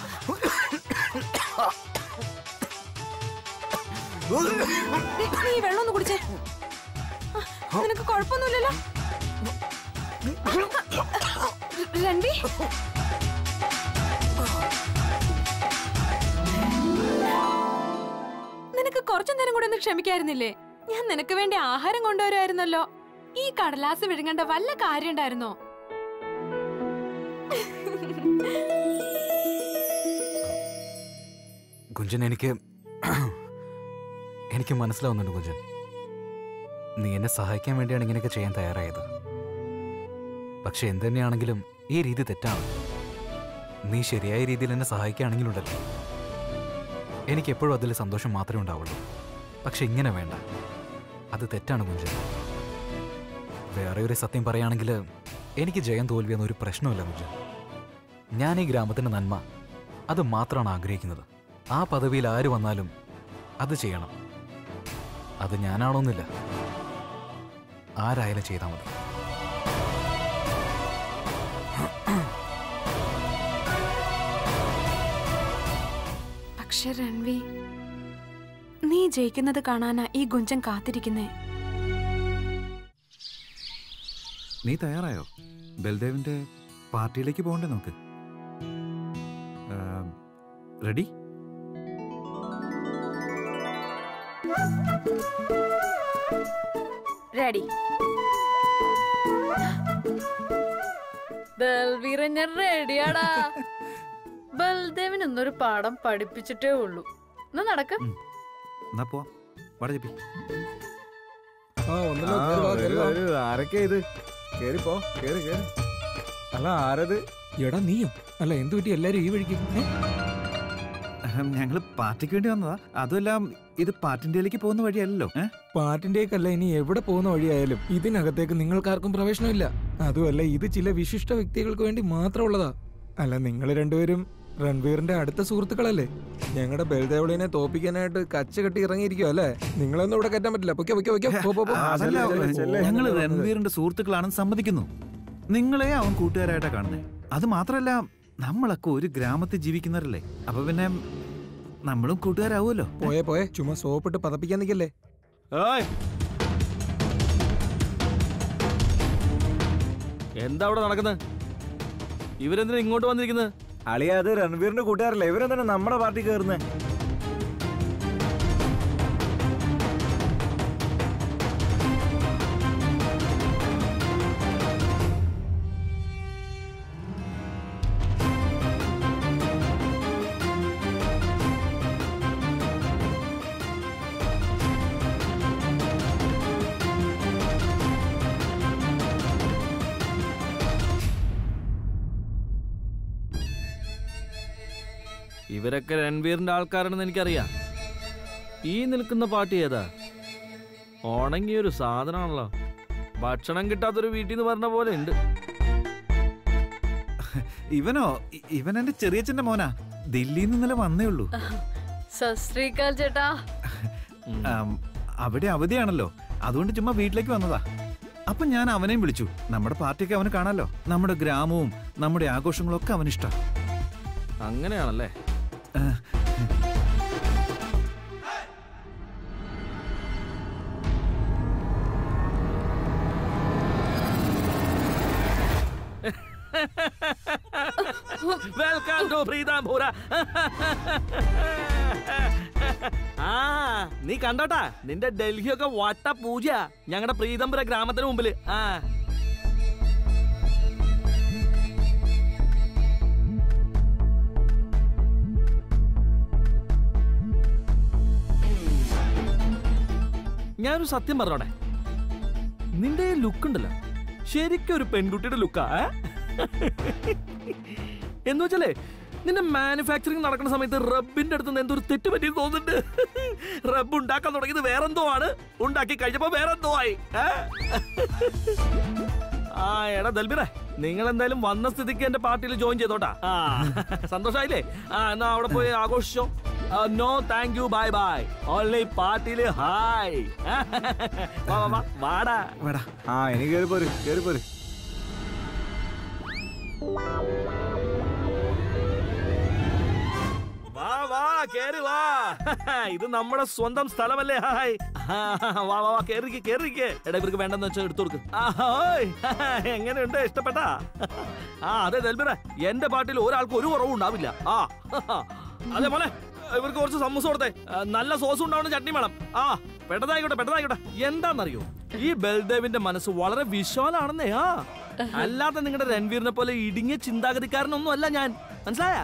ദേ, നീ ഈ വെള്ളം ഒന്ന് കുടിച്ചേ ആ, നിനക്ക് കുഴപ്പമൊന്നുമില്ലല്ലോ രൺവി നിനക്ക് കുറച്ചു നേരം കൂടെ ഒന്ന് ക്ഷമിക്കായിരുന്നില്ലേ ഞാൻ നിനക്ക് വേണ്ടി ആഹാരം കൊണ്ടുവരുമായിരുന്നല്ലോ ഈ കടലാസ് വിഴുങ്ങേണ്ട വല്ല കാര്യം ഉണ്ടായിരുന്നോ ഗുഞ്ചൻ എനിക്ക് എനിക്ക് മനസ്സിലാവുന്നുണ്ട് ഗുഞ്ചൻ നീ എന്നെ സഹായിക്കാൻ വേണ്ടിയാണ് ഇങ്ങനെയൊക്കെ ചെയ്യാൻ തയ്യാറായത് പക്ഷെ എന്തുതന്നെയാണെങ്കിലും ഈ രീതി തെറ്റാണ് നീ ശരിയായ രീതിയിൽ എന്നെ സഹായിക്കുകയാണെങ്കിലുണ്ടല്ലോ എനിക്ക് എപ്പോഴും അതിൽ സന്തോഷം മാത്രമേ ഉണ്ടാവുള്ളൂ പക്ഷെ ഇങ്ങനെ വേണ്ട അത് തെറ്റാണ് കുഞ്ചൻ വേറെ ഒരു സത്യം പറയുകയാണെങ്കിൽ എനിക്ക് ജയം തോൽവി എന്നൊരു പ്രശ്നമില്ല കുഞ്ചൻ ഞാൻ ഈ ഗ്രാമത്തിന്റെ നന്മ അത് മാത്രമാണ് ആഗ്രഹിക്കുന്നത് ആ പദവിയിൽ ആര് വന്നാലും അത് ചെയ്യണം അത് ഞാനാണോന്നില്ല ആരായാലും ചെയ്താൽ മതി പക്ഷെ രൺവി നീ ജയിക്കുന്നത് കാണാനാ ഈ ഗുഞ്ചൻ കാത്തിരിക്കുന്നേ നീ തയ്യാറായോ ബൽദേവിന്റെ പാർട്ടിയിലേക്ക് പോകണ്ടേ നമുക്ക് റെഡി റെഡി ബൽവീറഞ്ഞ റെഡിയാടാ ബൽദേവിന് ഇന്നൊരു പാഠം പഠിപ്പിച്ചിട്ടേ ഉള്ളൂ എന്നാ നടക്ക എന്നാ പോവാം വാടാ ജെപ്പി ആ, വരൂ, വരൂ. ആരൊക്കെയാ ഇത് കേറിപ്പോ കേറി കേറി അല്ല ആരത് എടാ നീയോ അല്ല എന്ത് പറ്റി എല്ലാരും ഈ വഴിക്ക് ഏ? ഞങ്ങൾ പാർട്ടിക്ക് വേണ്ടി വന്നതാ അതുമെല്ലാം ഇത് പാർട്ടിന്റെയിലേക്ക് പോകുന്ന വഴിയല്ലോ ഏ? പാട്ടിന്റേക്കല്ല ഇനി എവിടെ പോകുന്ന വഴിയായാലും ഇതിനകത്തേക്ക് നിങ്ങൾക്കാർക്കും പ്രവേശനമില്ല അതുമല്ല ഇത് ചില വിശിഷ്ട വ്യക്തികൾക്ക് വേണ്ടി മാത്രമുള്ളതാ അല്ല നിങ്ങൾ രണ്ടുപേരും രൺവീറിന്റെ അടുത്ത സുഹൃത്തുക്കളല്ലേ ഞങ്ങളുടെ ബൽദേവളിനെ തോപ്പിക്കാനായിട്ട് കച്ച കെട്ടി ഇറങ്ങിയിരിക്കും അല്ലേ നിങ്ങളൊന്നും ഇവിടെ കയറ്റാൻ പറ്റില്ല പൊയ്ക്കോ പൊയ്ക്കോ പൊയ്ക്കോ പോ, പോ, പോ. അതല്ല ചെല്ല്, ചെല്ല്. ഞങ്ങൾ രൺവീറിന്റെ സുഹൃത്തുക്കളാണെന്ന് സമ്മതിക്കുന്നു നിങ്ങളെ അവൻ കൂട്ടുകാരായിട്ടാ കാണുന്നത് അത് മാത്രല്ല നമ്മളൊക്കെ ഒരു ഗ്രാമത്തിൽ ജീവിക്കുന്നവരല്ലേ അപ്പൊ പിന്നെ നമ്മളും കൂട്ടുകാരാവുമല്ലോ പോയെ പോയെ ചുമ്മാ സോപ്പിട്ട് പതപ്പിക്കാൻ നിൽക്കല്ലേ എന്താ അവിടെ നടക്കുന്നത് ഇവരെന്തിനാ ഇങ്ങോട്ട് വന്നിരിക്കുന്നത് അളിയ അത് രൺവീറിന്റെ കൂട്ടുകാരല്ലേ ഇവരെന്താണ് നമ്മുടെ പാർട്ടി കയറുന്നത് ഇവരൊക്കെ രൺവീറിന്റെ ആൾക്കാരാണെന്ന് എനിക്കറിയാം ഈ നിൽക്കുന്ന പാർട്ടി ഏതാ ഉണങ്ങിയൊരു സാധനമാണല്ലോ ഭക്ഷണം കിട്ടാത്തൊരു വീട്ടിൽ നിന്ന് പറഞ്ഞ പോലെ ഉണ്ട് ഇവനോ ഇ- ഇവൻ എന്റെ ചെറിയച്ഛന്റെ മോനാ ദില്ലിയിൽ നിന്ന് ഇന്നലെ വന്നേ ഉള്ളൂ സസ്ത്രീകാൽ ചേട്ടാ ആം, അവിടെ അവധിയാണല്ലോ അതുകൊണ്ട് ചുമ്മാ വീട്ടിലേക്ക് വന്നതാ അപ്പൊ ഞാൻ അവനെയും വിളിച്ചു നമ്മുടെ പാർട്ടിയൊക്കെ അവന് കാണാലോ നമ്മുടെ ഗ്രാമവും നമ്മുടെ ആഘോഷങ്ങളും ഒക്കെ അവനിഷ്ടം അങ്ങനെയാണല്ലേ വെൽക്കം ടു പ്രീതാംപൂര ആ നീ കണ്ടോട്ടാ നിന്റെ ഡൽഹിയൊക്കെ വട്ട പൂജ ഞങ്ങളുടെ പ്രീതംപുര ഗ്രാമത്തിന് മുമ്പില് ആ ഞാനൊരു സത്യം പറഞ്ഞോടെ നിന്റെ ലുക്ക് ഉണ്ടല്ലോ ശരിക്കും ഒരു പെൺകുട്ടിയുടെ ലുക്കാ എന്ന് വെച്ചാലേ നിന്റെ മാനുഫാക്ചറിങ് നടക്കുന്ന സമയത്ത് റബ്ബിന്റെ അടുത്ത് നിന്ന് എന്തോ ഒരു തെറ്റ് പറ്റി തോന്നുന്നുണ്ട് റബ്ബ് ഉണ്ടാക്കാൻ തുടങ്ങിയത് വേറെന്തോ ആണ് ഉണ്ടാക്കി കഴിഞ്ഞപ്പോ വേറെന്തോ ആയി ഏ? ആ എടാ ദൽബിറെ നിങ്ങൾ എന്തായാലും വന്ന സ്ഥിതിക്ക് എന്റെ പാർട്ടിയിൽ ജോയിൻ ചെയ്തോട്ടാ ആ സന്തോഷായില്ലേ ആ എന്നാ അവിടെ പോയി ആഘോഷിച്ചോ no thank you bye bye only പാർട്ടിയില് ഹായ് വാ വാ, വാ വാടാ വേടാ ആ ഇനി കേറി പോര് കേറി പോര് വാ വാ കേറി വാ ഇത് നമ്മുടെ സ്വന്തം സ്ഥലമല്ലേ ഹായ് ആ, വാ വാ വാ കേറിക്ക് കേറിക്ക് എടാ ഇവർക്ക് വേണ്ടെന്ന് വെച്ചാൽ എടുത്തു കൊടുക്ക് ആ, ഓയ്. എങ്ങനെയുണ്ട് ഇഷ്ടപ്പെട്ടാ ആ അതെ ദൽബിറ എന്റെ പാട്ടിൽ ഒരാൾക്ക് ഒരു കുറവും ഉണ്ടാവില്ല ആ അതേപോലെ ഇവർക്ക് കുറച്ച് സമൂസ കൊടുത്തേ ആ, നല്ല സോസ് ഉണ്ടാവുന്ന ചട്നി വേണം ആ പെട്ടതായിക്കോട്ടെ പെട്ടതായിക്കോട്ടെ എന്താണെന്നറിയോ ഈ ബൽദേവിന്റെ മനസ്സ് വളരെ വിശാലാണെന്നേ ആ അല്ലാതെ നിങ്ങളുടെ രൺവീറിനെ പോലെ ഇടുങ്ങിയ ചിന്താഗതിക്കാരനൊന്നും അല്ല ഞാൻ മനസ്സിലായ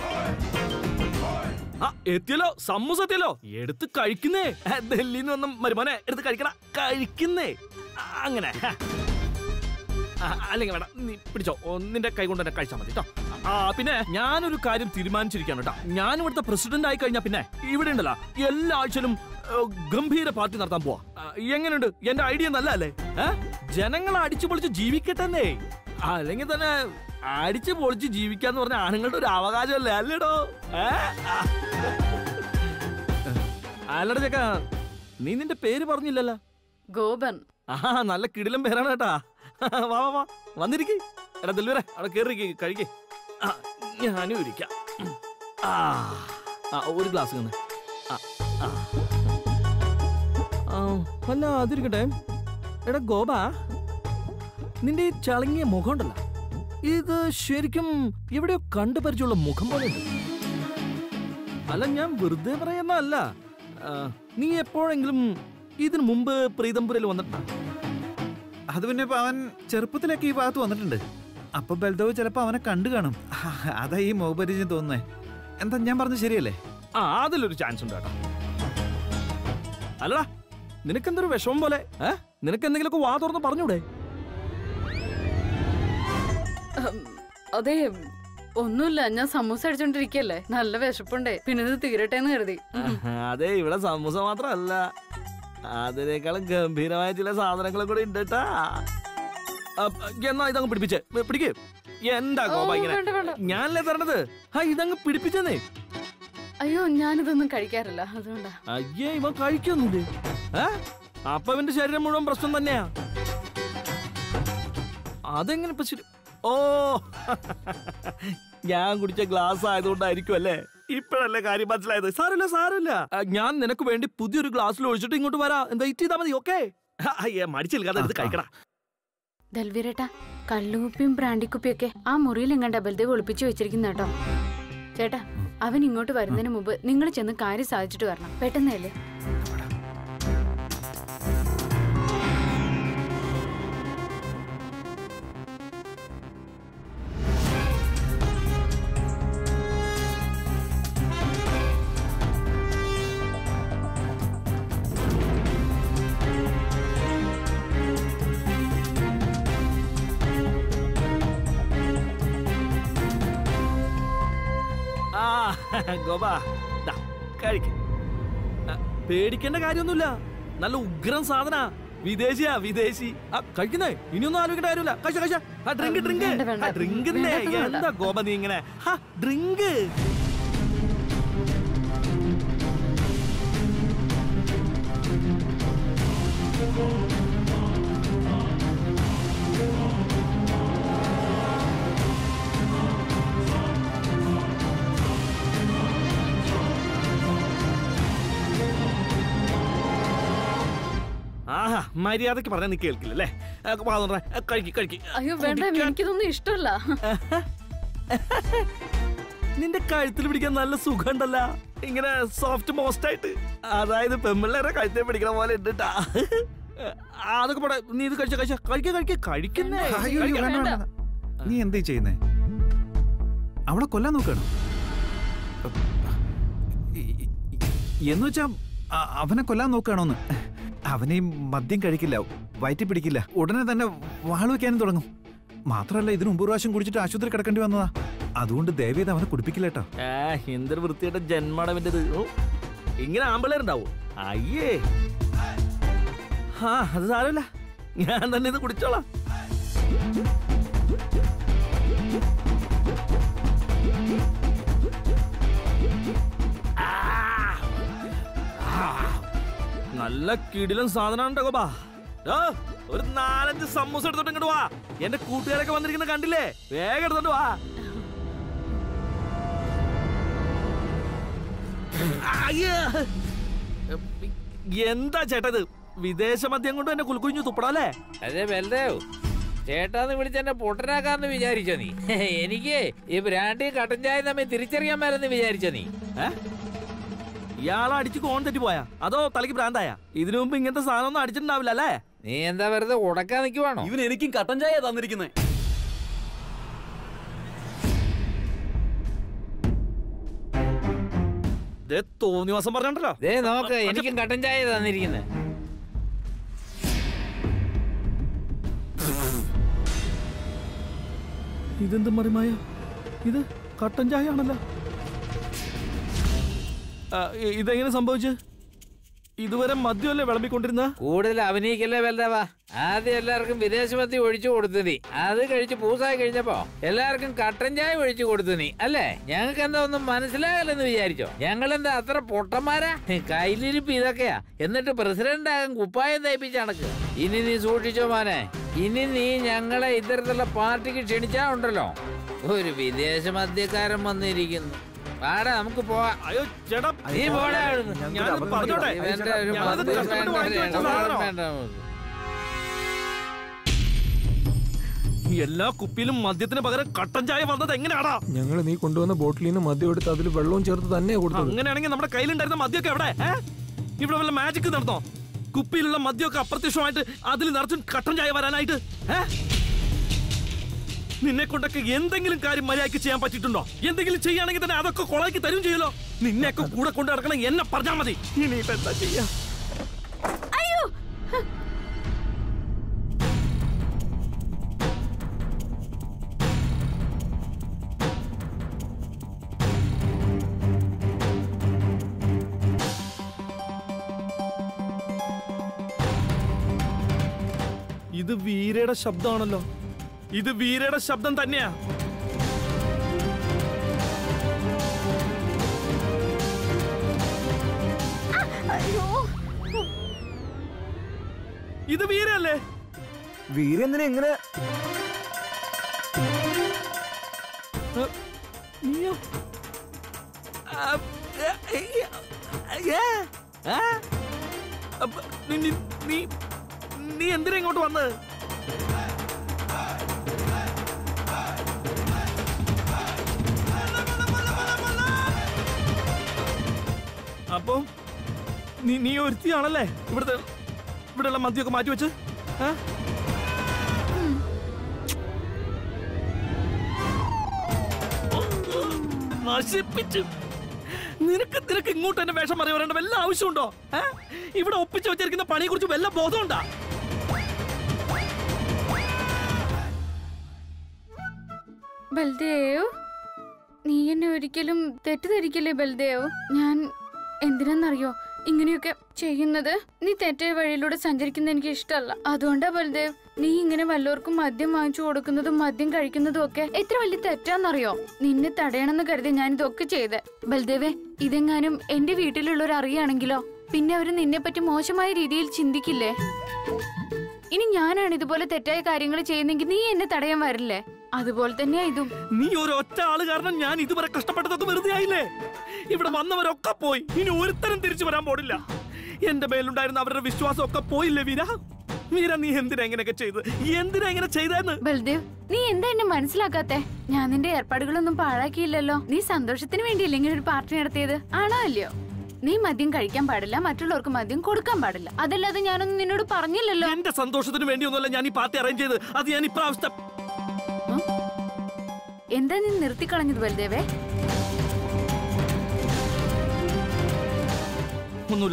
ആ എത്തിയല്ലോ സമൂസ എത്തിയല്ലോ എടുത്ത് കഴിക്കുന്നേ ആ, ഡൽഹിയിൽ നിന്ന് വന്ന മരുമോനെ എടുത്ത് കഴിക്കണ കഴിക്കുന്നേ ആ, അങ്ങനെ ഹ. ആ, അല്ലെങ്കിൽ വേണ്ട നീ പിടിച്ചോ ഓ, നിന്റെ കൈ കൊണ്ട് തന്നെ കഴിച്ചാൽ മതി കേട്ടോ ആ പിന്നെ ഞാനൊരു കാര്യം തീരുമാനിച്ചിരിക്കുകയാണ് കേട്ടോ ഞാൻ ഇവിടുത്തെ പ്രസിഡന്റ് ആയി കഴിഞ്ഞാൽ പിന്നെ ഇവിടെ ഉണ്ടല്ലോ എല്ലാ ആഴ്ചയിലും ഏ, ഗംഭീര പാർട്ടി നടത്താൻ പോവാ ആ, എങ്ങനെയുണ്ട് എന്റെ ഐഡിയ നല്ല അല്ലേ ജനങ്ങൾ അടിച്ചു പൊളിച്ച് ജീവിക്കട്ടെന്നേ അല്ലെങ്കിൽ തന്നെ അടിച്ചു പൊളിച്ച് ജീവിക്കാന്ന് പറഞ്ഞ ആണുങ്ങളുടെ ഒരു അവകാശമല്ലേ അല്ലേടോ ഏ? അല്ലടാ ചേക്കാ നീ നിന്റെ പേര് പറഞ്ഞില്ലല്ലോ ഗോപൻ ആ നല്ല കിടിലം പേരാണ് കേട്ടാ വാ വാ വാ വന്നിരിക്കേ എടാ ദിൽവരെ അവിടെ കേറിക്ക് കഴിക്കേ ഞാനും ഇരിക്കാം ഉം. ആ ആ, ഒരു ഗ്ലാസ് തന്നെ ആ ആ. ആ, അല്ല അതിരിക്കട്ടെ എടാ ഗോപ നിന്റെ ഈ ചളങ്ങിയ മുഖം ഉണ്ടല്ലോ ഇത് ശരിക്കും എവിടെയോ കണ്ടു പരിചയമുള്ള മുഖം പോലെ ഉണ്ട് അല്ല ഞാൻ വെറുതെ പറയുന്നതല്ല ആ, നീ എപ്പോഴെങ്കിലും ഇതിനു മുമ്പ് പ്രീതംപുരയിൽ വന്നിട്ടുണ്ടോ അത് പിന്നെ ഇപ്പൊ അവൻ ചെറുപ്പത്തിലൊക്കെ ഈ ഭാഗത്ത് വന്നിട്ടുണ്ട് അപ്പൊ ബൽദേവ് ചിലപ്പോ അവനെ കണ്ടു കാണും അതാ ഈ മുഖപരിചയം തോന്നുന്നേ എന്താ ഞാൻ പറഞ്ഞത് ശരിയല്ലേ ആ അതിലൊരു ചാൻസ് ഉണ്ട് കേട്ടോ അല്ലടാ നിനക്കെന്തൊരു വിഷമം പോലെ ഏ നിനക്ക് എന്തെങ്കിലുമൊക്കെ വാ തുറന്ന് പറഞ്ഞൂടെ ഉം, അതെ ഒന്നുമില്ല ഞാൻ സമൂസ അടിച്ചോണ്ടിരിക്കല്ലേ നല്ല വിശപ്പുണ്ടേ പിന്നെ ഇത് തീരട്ടെ എന്ന് കരുതി ഉം. അതെ ഇവിടെ സമൂസ മാത്രമല്ല അതിനേക്കാളും ഗംഭീരമായ ചില സാധനങ്ങളും കൂടി ഉണ്ട് കേട്ടാ അപ്പ, എന്നാ ഇതങ്ങ് പിടിപ്പിച്ചേ പി- പിടിക്ക് എന്താ ഓ, കോപ ഇങ്ങനെ വേണ്ട, വേണ്ട. ഞാനല്ലേ തരണത് ആ ഇതങ്ങ് പിടിപ്പിച്ചെന്നേ അയ്യോ ഞാനിതൊന്നും കഴിക്കാറില്ല അതുകൊണ്ടാ അയ്യേ ഇവൻ കഴിക്കൊന്നുമില്ലേ ഏ അപ്പൊ ഇവന്റെ ശരീരം മുഴുവൻ പ്രശ്നം തന്നെയാ അതെങ്ങനെ ഇപ്പൊ ശരി ഓ ഞാൻ കുടിച്ച ഗ്ലാസ് ആയതുകൊണ്ടായിരിക്കും അല്ലേ ഇപ്പഴല്ലേ കാര്യം മനസ്സിലായത് സാരമില്ല സാരമില്ല ആ, ഞാൻ നിനക്ക് വേണ്ടി പുതിയൊരു ഗ്ലാസ്സിൽ ഒഴിച്ചിട്ട് ഇങ്ങോട്ട് വരാം എന്താ വെയിറ്റ് ചെയ്താൽ മതി ഓക്കെ അയ്യേ മടിച്ചില്ല എടുത്ത് കഴിക്കടാ ദൽവീരേട്ടാ കള്ളുകുപ്പിയും ബ്രാൻഡിക്കുപ്പിയും ഒക്കെ ആ മുറിയിൽ എങ്ങാണ്ട ബൽദേവ് ഒളിപ്പിച്ചു വെച്ചിരിക്കുന്ന കേട്ടോ ചേട്ടാ അവൻ ഇങ്ങോട്ട് വരുന്നതിന് മുമ്പ് നിങ്ങൾ ചെന്ന് കാര്യം സാധിച്ചിട്ട് വരണം പെട്ടെന്നല്ലേ ആ ഗോപ ദാ, കഴിക്ക് ആ, പേടിക്കേണ്ട കാര്യമൊന്നുമില്ല നല്ല ഉഗ്രം സാധന വിദേശിയാ വിദേശി ആ കഴിക്കുന്നേ ഇനിയൊന്നും ആലോചിക്കേണ്ട കാര്യമില്ല കഴിച്ച കഴിച്ച ആ ഡ്രിങ്ക് ഡ്രിങ്ക് വേണ്ട, വേണ്ട. ഡ്രിങ്ക് വേണ്ടാത്തത് വേണ്ട. എന്താ ഗോപ നീ ഇങ്ങനെ ഡ്രിങ്ക് ആഹാ മര്യാദക്ക് പറഞ്ഞാൽ നീ കേൾക്കില്ല അല്ലേ കഴിക്ക് കഴിക്ക് അയ്യോ വേണ്ട എനിക്കിതൊന്നും ഇഷ്ടമല്ല നിന്റെ കഴുത്തിൽ പിടിക്കാൻ നല്ല സുഖമുണ്ടല്ല ഇങ്ങനെ സോഫ്റ്റ് മോസ്റ്റ് ആയിട്ട് അതായത് പെമ്പിള്ളേരെ കഴുത്തിൽ പിടിക്കണ പോലെ ഉണ്ട് ട്ടാ. ആ, അതൊക്കെ പോട്ടെ നീ ഇത് കഴിച്ച കഴിച്ച കഴിക്ക കഴിക്ക കഴിക്കുന്നേ അയ്യോ, അയ്യോ, വേണ്ട, വേണ്ട, വേണ്ട. നീ എന്തേ ചെയ്യുന്നേ അവളെ കൊല്ലാൻ നോക്കണം എന്ന് വെച്ചാ അ- അവനെ കൊല്ലാൻ നോക്കുകയാണോന്ന് അവനെ ഈ മദ്യം കഴിക്കില്ല വയറ്റി പിടിക്കില്ല ഉടനെ തന്നെ വാള് വെക്കാനും തുടങ്ങും മാത്രമല്ല ഇതിന് മുമ്പ് ഒരു പ്രാവശ്യം കുടിച്ചിട്ട് ആശുപത്രി കിടക്കേണ്ടി വന്നതാ അതുകൊണ്ട് ദയവേത് അവനെ കുടിപ്പിക്കില്ല കേട്ടോ ആ എന്തൊരു വൃത്തിയുടെ ജന്മടവിൻ്റെത് ഓ ഇങ്ങനെ ആമ്പിള്ളേരുണ്ടാവോ അയ്യേ ആ അത് സാരമില്ല ഞാൻ തന്നെ ഇത് കുടിച്ചോളാം ആ. ആ. നല്ല കിടിലൻ സാധനം ഉണ്ടോ ബാ ഡോ, ഒരു നാലഞ്ച് സമൂസ എടുത്തോട്ട് ഇങ്ങോട്ട് വാ എന്റെ കൂട്ടുകാരൊക്കെ വന്നിരിക്കുന്ന കണ്ടില്ലേ വേഗം എടുത്തോണ്ട് വാ അയ്യോ. എന്താ ചേട്ടാ ഇത് വിദേശ മദ്യം കൊണ്ട് എന്നെ കുലുക്കുഞ്ഞു തുപ്പടല്ലേ അതെ ബൽദേവ് ചേട്ടാന്ന് വിളിച്ച് എന്നെ പൊട്ടനാക്കാന്ന് വിചാരിച്ചോ നീ എനിക്ക് ഈ ബ്രാൻഡി കട്ടൻ ചായ തമ്മിൽ തിരിച്ചറിയാൻ മേലെന്ന് വിചാരിച്ചോ നീ ഇയാളെ അടിച്ച് കോൺ തെറ്റി പോയാ അതോ തലയ്ക്ക് ഭ്രാന്തായ ഇതിനു മുമ്പ് ഇങ്ങനത്തെ സാധനം ഒന്നും അടിച്ചിട്ടുണ്ടാവില്ല അല്ലേ നീ എന്താ വെറുതെ ഉടക്കാൻ നിൽക്കുവാണോ ഇവൻ എനിക്കും കട്ടൻ ചായ തന്നിരിക്കുന്നേ തോന്നി മാസം പറഞ്ഞോ ദേ നോക്ക് എനിക്കും കട്ടൻ ചായ തന്നിരിക്കുന്നത് ഇതെന്ത് മറിമായ ഇത് കട്ടൻ ചായ ആണല്ലോ ആ, ഇ- ഇതെങ്ങനെ സംഭവിച്ചു ഇതുവരെ മദ്യമല്ലേ വിളമ്പിക്കൊണ്ടിരുന്ന കൂടുതൽ അഭിനയിക്കല്ലേ ബൽദേവാ ആദ്യം എല്ലാവർക്കും വിദേശ മദ്യം ഒഴിച്ചു കൊടുത്തു നീ അത് കഴിച്ച് പൂസായി കഴിഞ്ഞപ്പോ എല്ലാവർക്കും കട്ടൻ ചായ ഒഴിച്ചു കൊടുത്തു നീ അല്ലേ ഞങ്ങൾക്ക് എന്താ ഒന്നും മനസ്സിലാകല്ലെന്ന് വിചാരിച്ചോ ഞങ്ങൾ എന്താ അത്ര പൊട്ടന്മാരാ കയ്യിലിരിപ്പ് ഇതൊക്കെയാ എന്നിട്ട് പ്രസിഡന്റ് ആകാൻ കുപ്പായം തയ്പ്പിച്ച് നടക്കുക ഇനി നീ സൂക്ഷിച്ചോ മോനെ ഇനി നീ ഞങ്ങളെ ഇത്തരത്തിലുള്ള പാർട്ടിക്ക് ക്ഷണിച്ചാ ഉണ്ടല്ലോ ഒരു വിദേശ മദ്യക്കാരൻ വന്നിരിക്കുന്നു വാടാ നമുക്ക് പോവാം അയ്യോ ചേട്ടാ നീ പോടാ അവിടുന്ന്. ഞാനത് പറഞ്ഞോട്ടെ ഇവന്റെ ഒരു ഞാനത് മദ്യം കഷ്ടപ്പെട്ട് വേണ്ട, വാങ്ങിച്ചു വെച്ച വേണ്ട, സാധനമാ. വേണ്ട നമുക്ക്. എല്ലാ കുപ്പിയിലും മദ്യത്തിന് പകരം കട്ടൻ ചായ വന്നത് എങ്ങനെയാടാ ഞങ്ങൾ നീ കൊണ്ടുവന്ന ബോട്ടിൽ നിന്ന് മദ്യം എടുത്ത് അതിൽ വെള്ളവും ചേർത്ത് തന്നെ കൊടുത്തത് അങ്ങനെയാണെങ്കിൽ നമ്മുടെ കയ്യിലുണ്ടായിരുന്ന മദ്യമൊക്കെ എവിടെ ഏ? ഇവിടെ വല്ല മാജിക് നടന്നോ കുപ്പിയിലുള്ള മദ്യമൊക്കെ അപ്രത്യക്ഷമായിട്ട് അതിൽ നിറച്ചും കട്ടൻ ചായ വരാനായിട്ട് ഏ? നിന്നെ കൊണ്ടൊക്കെ എന്തെങ്കിലും കാര്യം മര്യാദയ്ക്ക് ചെയ്യാൻ പറ്റിയിട്ടുണ്ടോ എന്തെങ്കിലും ചെയ്യുകയാണെങ്കിൽ തന്നെ അതൊക്കെ കൊളാക്കി തരും ചെയ്യലോ നിന്നെയൊക്കെ കൂടെ കൊണ്ട് നടക്കണം എന്നെ പറഞ്ഞാൽ മതി ഇനിയിപ്പോ എന്താ ചെയ്യാ അയ്യോ ഇത് വീരയുടെ ശബ്ദമാണല്ലോ ഇത് വീരയുടെ ശബ്ദം തന്നെയാ അയ്യോ ഇത് വീരയല്ലേ വീര എന്തിനാ എങ്ങനെ ഏ, നീയോ ആ, ഏ, ഏ, ഏ, ആ? അപ്പ, നീ- നീ- നീ നീ എന്തിനാ ഇങ്ങോട്ട് വന്നത് അപ്പൊ നീ നീ ഒരുത്തിയാണല്ലേ ഇവിടുത്തെ ഇവിടെയുള്ള മദ്യമൊക്കെ മാറ്റി വെച്ച് ഏ? നശിപ്പിച്ചു നിനക്ക് നിനക്ക് ഇങ്ങോട്ട് എന്നെ വേഷം മറി വരേണ്ട വല്ല ആവശ്യമുണ്ടോ ഏ? ഇവിടെ ഒപ്പിച്ചു വെച്ചിരിക്കുന്ന പണിയെ കുറിച്ച് വല്ല ബോധമുണ്ടാ ബൽദേവ് നീ എന്നെ ഒരിക്കലും തെറ്റിദ്ധരിക്കില്ലേ ബൽദേവ് ഞാൻ എന്തിനാന്നറിയോ ഇങ്ങനെയൊക്കെ ചെയ്യുന്നത് നീ തെറ്റായ വഴിയിലൂടെ സഞ്ചരിക്കുന്നത് എനിക്ക് ഇഷ്ടമല്ല അതുകൊണ്ടാ ബൽദേവ് നീ ഇങ്ങനെ വല്ലവർക്കും മദ്യം വാങ്ങിച്ചു കൊടുക്കുന്നതും മദ്യം കഴിക്കുന്നതും ഒക്കെ എത്ര വലിയ തെറ്റാന്നറിയോ നിന്നെ തടയണമെന്ന് കരുതി ഞാൻ ഇതൊക്കെ ചെയ്ത് ബൽദേവേ ഇതെങ്ങാനും എന്റെ വീട്ടിലുള്ളവർ അറിയുകയാണെങ്കിലോ പിന്നെ അവര് നിന്നെ പറ്റി മോശമായ രീതിയിൽ ചിന്തിക്കില്ലേ ഇനി ഞാനാണ് ഇതുപോലെ തെറ്റായ കാര്യങ്ങൾ ചെയ്യുന്നെങ്കിൽ നീ എന്നെ തടയാൻ വരില്ലേ അതുപോലെ തന്നെയാ ഇതും നീ ഒരു ഒറ്റ ആള് കാരണം ഞാൻ ഇതുവരെ കഷ്ടപ്പെട്ടതൊക്കെ വെറുതെ ആയില്ലേ ഇവിടെ വന്നവരൊക്കെ പോയി ഇനി ഒരുത്തരം തിരിച്ചു വരാൻ പോടില്ല എന്റെ മേലുണ്ടായിരുന്ന അവരുടെ വിശ്വാസം ഒക്കെ പോയില്ലേ വീര വീര നീ എന്തിനാ ഇങ്ങനെയൊക്കെ ചെയ്ത് എന്തിനാ ഇങ്ങനെ ചെയ്തെന്ന് ബൽദേവ് നീ എന്താ എന്നെ മനസ്സിലാക്കാത്തെ ഞാൻ നിന്റെ ഏർപ്പാടുകളൊന്നും പാഴാക്കിയില്ലല്ലോ നീ സന്തോഷത്തിന് വേണ്ടിയല്ലേ ഇങ്ങനെ ഒരു പാർട്ടി നടത്തിയത് ആണോ അല്ലയോ നീ മദ്യം കഴിക്കാൻ പാടില്ല മറ്റുള്ളവർക്ക് മദ്യം കൊടുക്കാൻ പാടില്ല അതല്ലാതെ ഞാനൊന്നും നിന്നോട് പറഞ്ഞില്ലല്ലോ എന്റെ സന്തോഷത്തിന് വേണ്ടിയൊന്നുമല്ല ഞാൻ ഈ പാർട്ടി അറേഞ്ച് ചെയ്ത് അത് ഞാൻ ഇപ്രാവശ്യത്തെ എന്താ നീ നിർത്തിക്കളഞ്ഞത് ബൽദേവേ ഒന്നുമില്ല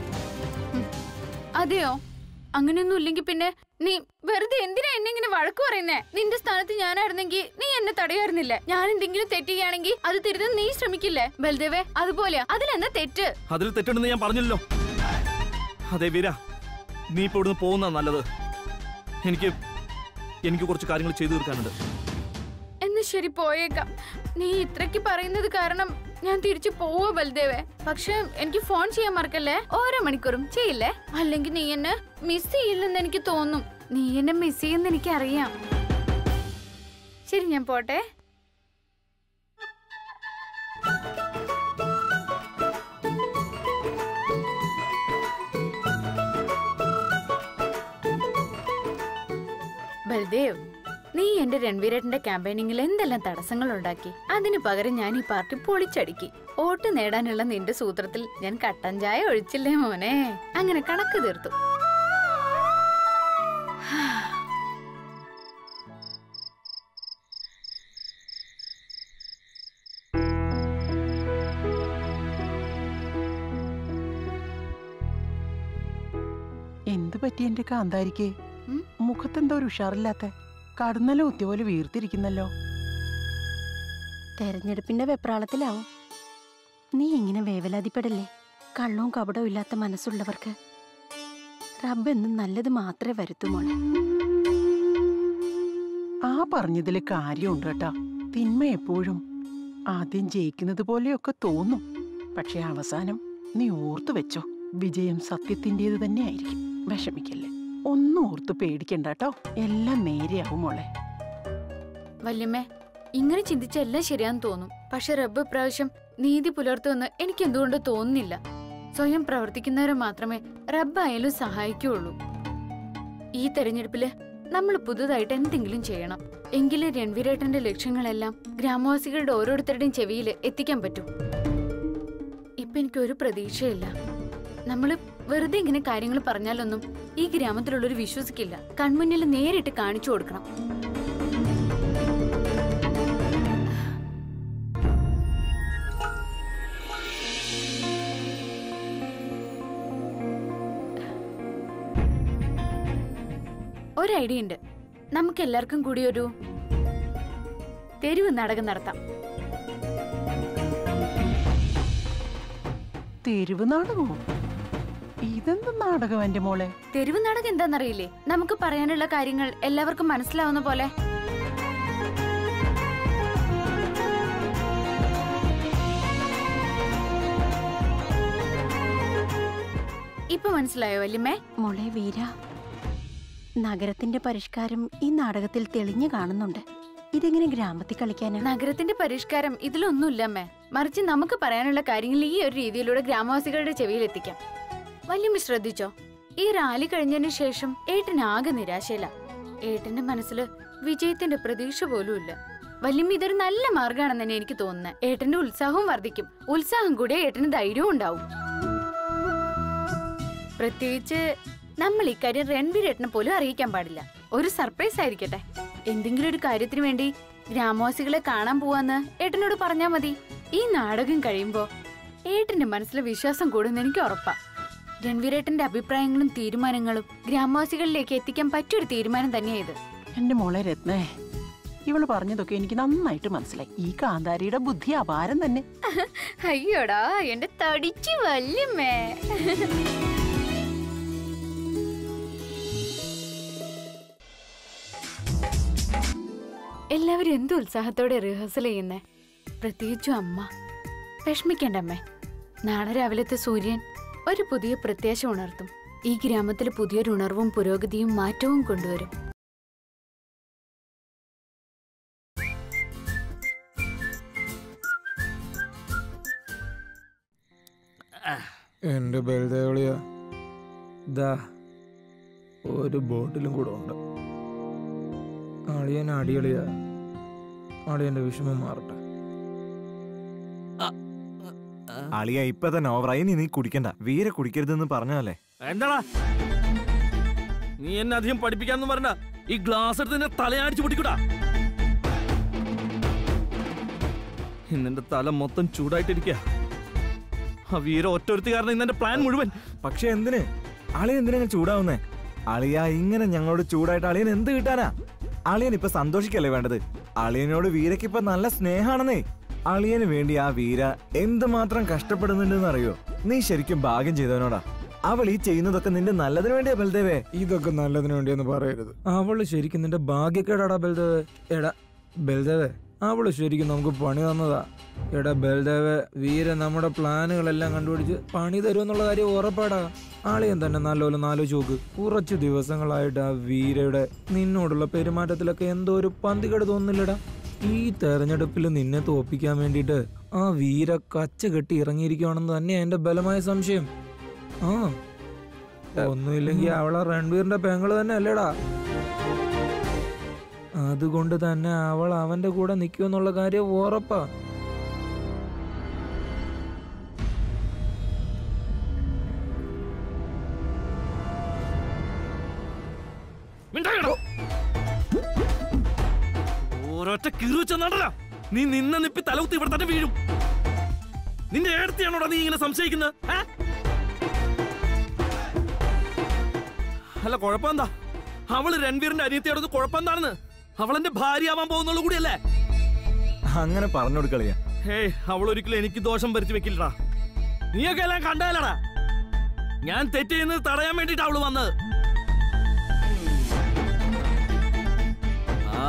അതെയോ അങ്ങനെയൊന്നും ഇല്ലെങ്കിൽ പിന്നെ നീ വെറുതെ എന്തിനാ എന്നെ ഇങ്ങനെ വഴക്ക് പറയുന്നേ നിന്റെ സ്ഥാനത്ത് ഞാനായിരുന്നെങ്കിൽ നീ എന്നെ തടയായിരുന്നില്ലേ ഞാൻ എന്തെങ്കിലും തെറ്റുകയാണെങ്കിൽ അത് തിരുത്താൻ നീ ശ്രമിക്കില്ലേ ബൽദേവേ അതുപോലെയാ അതിലെന്താ തെറ്റ് അതിൽ തെറ്റുണ്ടെന്ന് ഞാൻ പറഞ്ഞല്ലോ അതെ വീര നീ ഇപ്പൊ ഇവിടുന്ന് പോകുന്ന നല്ലത് എനിക്ക് എനിക്ക് കുറച്ച് കാര്യങ്ങൾ ചെയ്തു തീർക്കാനുണ്ട് എന്ന് ശരി പോയേക്കാം നീ ഇത്രയ്ക്ക് പറയുന്നത് കാരണം ഞാൻ തിരിച്ചു പോവോ ബൽദേവേ പക്ഷെ എനിക്ക് ഫോൺ ചെയ്യാൻ മറക്കല്ലേ ഓരോ മണിക്കൂറും ചെയ്യില്ലേ അല്ലെങ്കിൽ നീ എന്നെ മിസ് ചെയ്യില്ലെന്ന് എനിക്ക് തോന്നും നീ എന്നെ മിസ് ചെയ്യുന്ന എനിക്ക് അറിയാം ശരി ഞാൻ പോട്ടെ ബൽദേവ് നീ എന്റെ രൺവീരേട്ടന്റെ ക്യാമ്പയിനിങ്ങിൽ എന്തെല്ലാം തടസ്സങ്ങൾ ഉണ്ടാക്കി അതിനു പകരം ഞാൻ ഈ പാർട്ടി പൊളിച്ചടുക്കി വോട്ട് നേടാനുള്ള നിന്റെ സൂത്രത്തിൽ ഞാൻ കട്ടൻ ചായ ഒഴിച്ചില്ലേ മോനെ അങ്ങനെ കണക്ക് തീർത്തു എന്ത് പറ്റി എന്റെ കാന്താരിക്ക് മുഖത്തെന്തോ ഒരു ഉഷാറില്ലാത്ത കടുന്നല കുത്തിയ പോലെ വീർത്തിരിക്കുന്നല്ലോ തെരഞ്ഞെടുപ്പിന്റെ വെപ്രാളത്തിലാവും നീ ഇങ്ങനെ വേവലാതിപ്പെടല്ലേ കള്ളവും കപടവും ഇല്ലാത്ത മനസ്സുള്ളവർക്ക് റബ്ബ് എന്നും നല്ലത് മാത്രമേ വരുത്തൂ മോളെ ആ പറഞ്ഞതിൽ കാര്യമുണ്ട് കേട്ടാ തിന്മ എപ്പോഴും ആദ്യം ജയിക്കുന്നത് പോലെയൊക്കെ തോന്നും പക്ഷെ അവസാനം നീ ഓർത്തു വെച്ചോ വിജയം സത്യത്തിൻ്റെത് തന്നെയായിരിക്കും വിഷമിക്കല്ലേ ഒന്നും ഓർത്ത് പേടിക്കണ്ട കേട്ടോ എല്ലാം നേരെയാവും മോളെ വല്യമ്മേ ഇങ്ങനെ ചിന്തിച്ച എല്ലാം ശരിയാന്ന് തോന്നും പക്ഷെ റബ്ബ് പ്രാവശ്യം നീതി പുലർത്തുമെന്ന് എനിക്ക് എന്തുകൊണ്ടോ തോന്നുന്നില്ല സ്വയം പ്രവർത്തിക്കുന്നവരെ മാത്രമേ റബ്ബായാലും സഹായിക്കുള്ളൂ ഈ തെരഞ്ഞെടുപ്പില് നമ്മൾ പുതുതായിട്ട് എന്തെങ്കിലും ചെയ്യണം എങ്കിലേ രൺവീരേട്ടന്റെ ലക്ഷ്യങ്ങളെല്ലാം ഗ്രാമവാസികളുടെ ഓരോരുത്തരുടെയും ചെവിയിൽ എത്തിക്കാൻ പറ്റൂ ഇപ്പൊ എനിക്ക് ഒരു പ്രതീക്ഷയില്ല നമ്മള് വെറുതെ ഇങ്ങനെ കാര്യങ്ങൾ പറഞ്ഞാലൊന്നും ഈ ഗ്രാമത്തിലുള്ളവർ വിശ്വസിക്കില്ല കൺമുന്നിൽ നേരിട്ട് കാണിച്ചു കൊടുക്കണം ഒരു ഐഡിയ ഉണ്ട് നമുക്ക് എല്ലാവർക്കും കൂടി ഒരു തെരുവ് നാടകം നടത്താം തെരുവ് നാടകമോ ഇതെന്ത് നാടകം എന്റെ മോളെ തെരുവ് നാടകം എന്താണെന്നറിയില്ലേ നമുക്ക് പറയാനുള്ള കാര്യങ്ങൾ എല്ലാവർക്കും മനസ്സിലാവുന്ന പോലെ ഇപ്പൊ മനസ്സിലായോ വല്യമ്മേ മോളെ വീര നഗരത്തിന്റെ പരിഷ്കാരം ഈ നാടകത്തിൽ തെളിഞ്ഞു കാണുന്നുണ്ട് ഇതെങ്ങനെ ഗ്രാമത്തിൽ കളിക്കാനാ നഗരത്തിന്റെ പരിഷ്കാരം ഇതിലൊന്നുമില്ല അമ്മേ മറിച്ച് നമുക്ക് പറയാനുള്ള കാര്യങ്ങൾ ഈ ഒരു രീതിയിലൂടെ ഗ്രാമവാസികളുടെ ചെവിയിൽ എത്തിക്കാം വല്യമ്മ ശ്രദ്ധിച്ചോ ഈ റാലി കഴിഞ്ഞതിന് ശേഷം ഏട്ടൻ ആകെ നിരാശയില്ല ഏട്ടന്റെ മനസ്സിൽ വിജയത്തിന്റെ പ്രതീക്ഷ പോലും ഇല്ല വല്യമ്മ ഇതൊരു നല്ല മാർഗമാണെന്ന് തന്നെ എനിക്ക് തോന്നുന്നത് ഏട്ടന്റെ ഉത്സാഹവും വർദ്ധിക്കും ഉത്സാഹം കൂടെ ഏട്ടന് ധൈര്യവും ഉണ്ടാവും പ്രത്യേകിച്ച് നമ്മൾ ഇക്കാര്യം രൺവീർ ഏട്ടനെ പോലും അറിയിക്കാൻ പാടില്ല ഒരു സർപ്രൈസ് ആയിരിക്കട്ടെ എന്തെങ്കിലും ഒരു കാര്യത്തിന് വേണ്ടി ഗ്രാമവാസികളെ കാണാൻ പോവാന്ന് ഏട്ടനോട് പറഞ്ഞാ മതി ഈ നാടകം കഴിയുമ്പോ ഏട്ടന്റെ മനസ്സിലെ വിശ്വാസം കൂടുന്ന എനിക്ക് ഉറപ്പാ രൺവീരേട്ടന്റെ അഭിപ്രായങ്ങളും തീരുമാനങ്ങളും ഗ്രാമവാസികളിലേക്ക് എത്തിക്കാൻ പറ്റിയൊരു തീരുമാനം തന്നെയാ ഇത് എന്റെ മോളെ രത്നേ ഇവള് പറഞ്ഞതൊക്കെ എനിക്ക് നന്നായിട്ട് മനസ്സിലായി ഈ കാന്താരിയുടെ ബുദ്ധി അപാരം തന്നെ അയ്യോടാ എന്റെ തടിച്ചു വല്യമ്മേ എല്ലാവരും എന്ത് ഉത്സാഹത്തോടെ റിഹേഴ്സൽ ചെയ്യുന്നേ പ്രത്യേകിച്ചും അമ്മ വിഷമിക്കേണ്ട അമ്മേ നാളെ രാവിലത്തെ സൂര്യൻ ഒരു പുതിയ പ്രത്യാശ ഉണർത്തും ഈ ഗ്രാമത്തിൽ പുതിയൊരു ഉണർവും പുരോഗതിയും മാറ്റവും കൊണ്ടുവരും എന്റെ ബലദേവളിയ ദാ ഒരു ബോട്ടിലും കൂടെ ഉണ്ട് അളിയൻ അടിയളിയ അളിയന്റെ വിഷമം മാറട്ടെ അളിയ ഇപ്പൊ തന്നെ ഓവറായി ഇനി നീ കുടിക്കണ്ട വീര കുടിക്കരുതെന്ന് പറഞ്ഞല്ലേ എന്താടാ നീ എന്നെ അധികം പഠിപ്പിക്കാന്ന് പറഞ്ഞ ഈ ഗ്ലാസ് എടുത്ത് നിന്നെ തലയാടിച്ചു പൊട്ടിക്കൂടാ ഇന്നെന്റെ തല മൊത്തം ചൂടായിട്ടിരിക്കുക ആ വീര ഒറ്റൊരുത്തി കാരണം ഇന്നെന്റെ പ്ലാൻ മുഴുവൻ പക്ഷെ എന്തിന് അളിയൻ എന്തിനാ ചൂടാവുന്നേ അളിയ ഇങ്ങനെ ഞങ്ങളോട് ചൂടായിട്ട് അളിയൻ എന്ത് കിട്ടാനാ അളിയൻ ഇപ്പൊ സന്തോഷിക്കല്ലേ വേണ്ടത് അളിയനോട് വീരയ്ക്ക് ഇപ്പൊ നല്ല സ്നേഹാണെന്നേ അളിയന് വേണ്ടി ആ വീര എന്തുമാത്രം കഷ്ടപ്പെടുന്നുണ്ടെന്ന് അറിയോ നീ ശരിക്കും ഭാഗ്യം ചെയ്തവനോടാ അവൾ ഈ ചെയ്യുന്നതൊക്കെ നിന്റെ നല്ലതിന് വേണ്ടിയാ ബൽദേവേ ഇതൊക്കെ നല്ലതിന് വേണ്ടിയെന്ന് പറയരുത് അവള് ശരിക്കും നിന്റെ ഭാഗ്യക്കേടാടാ ബൽദേവേ എടാ ബൽദേവേ അവള് ശരിക്കും നമുക്ക് പണി തന്നതാ എടാ ബൽദേവേ വീര നമ്മുടെ പ്ലാനുകളെല്ലാം കണ്ടുപിടിച്ച് പണി തരുമെന്നുള്ള കാര്യം ഉറപ്പാടാ ആളിയൻ തന്നെ നല്ലപോലെ നാലോചിച്ച് നോക്ക് കുറച്ച് ദിവസങ്ങളായിട്ട് ആ വീരയുടെ നിന്നോടുള്ള പെരുമാറ്റത്തിലൊക്കെ എന്തോ ഒരു പന്തികേട് തോന്നുന്നില്ലടാ ഈ തെരഞ്ഞെടുപ്പിൽ നിന്നെ തോപ്പിക്കാൻ വേണ്ടിയിട്ട് ആ വീര കച്ച കെട്ടി ഇറങ്ങിയിരിക്കുവാണെന്ന് തന്നെയാ എന്റെ ബലമായ സംശയം ആ ഒന്നുമില്ലെങ്കിൽ അവളെ രൺവീറിന്റെ പെങ്ങള് തന്നെ അല്ലേടാ അതുകൊണ്ട് തന്നെ അവൾ അവന്റെ കൂടെ നിൽക്കുമെന്നുള്ള കാര്യം ഉറപ്പാ മിണ്ടാതിരിടോ. ഒരൊറ്റ കിറുവെച്ച നടരാ നീ നിന്ന നിപ്പി തലകുത്തി ഇവിടെ തന്നെ വീഴും നിന്റെ ഏടത്തിയാണോടാ നീ ഇങ്ങനെ സംശയിക്കുന്നത് ഏ? അല്ല കുഴപ്പമെന്താ അവള് രൺവീറിന്റെ അനിയത്തിയോടത് കുഴപ്പമെന്താണെന്ന് അവളെന്റെ ഭാര്യയാവാൻ പോകുന്നുള്ളൂ കൂടിയല്ലേ അങ്ങനെ പറഞ്ഞു കൊടുക്കളിയാ ഹേയ് അവൾ ഒരിക്കലും എനിക്ക് ദോഷം വരുത്തി വെക്കില്ലടാ നീയൊക്കെ എല്ലാം കണ്ടതല്ലടാ ഞാൻ തെറ്റ് ചെയ്യുന്നത് തടയാൻ വേണ്ടിട്ട് അവള് വന്നത് ആ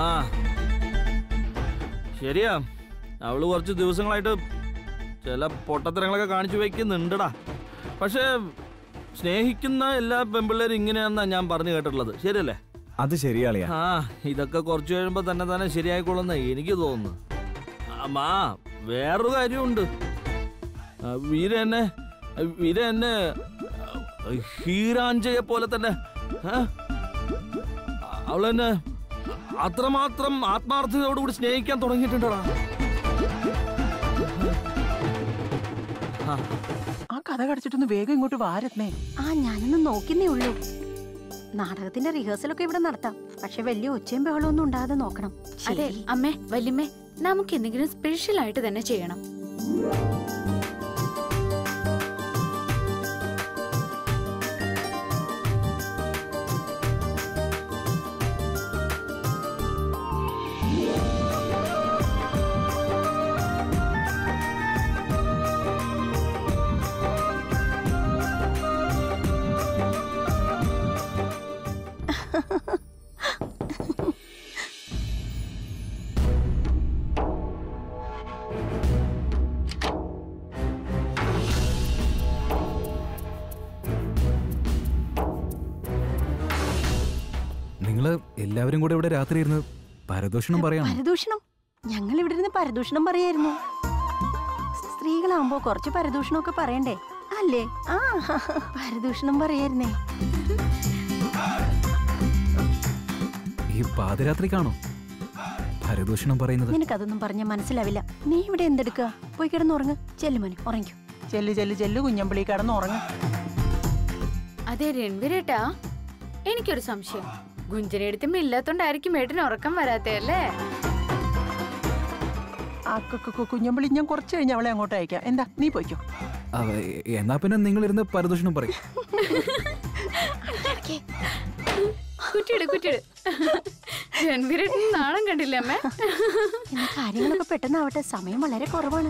ശരിയാ അവള് കുറച്ച് ദിവസങ്ങളായിട്ട് ചില പൊട്ടത്തരങ്ങളൊക്കെ കാണിച്ചു വെക്കുന്നുണ്ടടാ പക്ഷേ സ്നേഹിക്കുന്ന എല്ലാ പെമ്പിള്ളേരും ഇങ്ങനെയാണെന്നാ ഞാൻ പറഞ്ഞു കേട്ടിട്ടുള്ളത് ശരിയല്ലേ അത് ശരിയാളിയാ ആ ഇതൊക്കെ കുറച്ച് കഴിയുമ്പോ തന്നെ തന്നെ ശരിയായിക്കൊള്ളുന്ന എനിക്ക് തോന്നുന്നു അമ്മാ വേറൊരു കാര്യമുണ്ട് ആ, വീര എന്നെ വീര എന്നെ ആ, ഹീരാഞ്ജയെ പോലെ തന്നെ ആ, അവളെന്നെ അത്രമാത്രം ആത്മാർത്ഥതയോടുകൂടി സ്നേഹിക്കാൻ തുടങ്ങിയിട്ടുണ്ടടാ ആ കഥ കടിച്ചിട്ടൊന്ന് വേഗം ഇങ്ങോട്ട് വാരത്നേ ആ ഞാനൊന്ന് നോക്കുന്നേ ഉള്ളൂ നാടകത്തിന്റെ റിഹേഴ്സലൊക്കെ ഇവിടെ നടത്താം പക്ഷെ വലിയ ഒച്ചയും ബഹളവും ഒന്നും ഉണ്ടാകാതെ നോക്കണം അതെ ശരി. അമ്മേ വല്യമ്മേ നമുക്ക് എന്തെങ്കിലും സ്പെഷ്യൽ ആയിട്ട് തന്നെ ചെയ്യണം നിങ്ങൾ എല്ലാവരും കൂടെ ഇവിടെ രാത്രി ഇരുന്ന് പരദൂഷണം പറയാം പരദൂഷണം ഞങ്ങൾ ഇവിടെ ഇരുന്ന് പരദൂഷണം പറയായിരുന്നു സ്ത്രീകളാവുമ്പോ കുറച്ച് പരദൂഷണമൊക്കെ പറയണ്ടേ അല്ലേ ആ പരദൂഷണം പറയായിരുന്നേ ഈ പാതിരാത്രി കാണോ പരദൂഷണം പറയുന്നത് നിനക്കതൊന്നും പറഞ്ഞാൽ മനസ്സിലാവില്ല നീ ഇവിടെ എന്തെടുക്കുക പോയി കിടന്നുറങ്ങ് ചെല്ലുമോനെ ഉറങ്ങിക്കോ ചെല്ല് ചെല്ല് ചെല്ല് കുഞ്ഞമ്പളി കടന്നുറങ്ങ അതെ രൺവീരേട്ടാ എനിക്കൊരു സംശയം ഗുഞ്ചനടുത്തും ഇല്ലാത്തോണ്ടായിരിക്കും ഏട്ടന് ഉറക്കം വരാത്തല്ലേ ആ കു- കു- കു- കുഞ്ഞമ്പളി ഞാൻ കുറച്ച് കഴിഞ്ഞ് അവളെ അങ്ങോട്ട് അയക്കാം എന്താ നീ പോയിക്കോ അവ, എന്നാ പിന്നെ നിങ്ങൾ ഇരുന്ന് പരദൂഷണം പറയും കുറ്റിയിട് കുറ്റിയിട് രൺവീരേട്ടൻ നാണം കണ്ടില്ലേ അമ്മേ എന്നാ കാര്യങ്ങളൊക്കെ പെട്ടെന്നാവട്ടെ സമയം വളരെ കുറവാണ്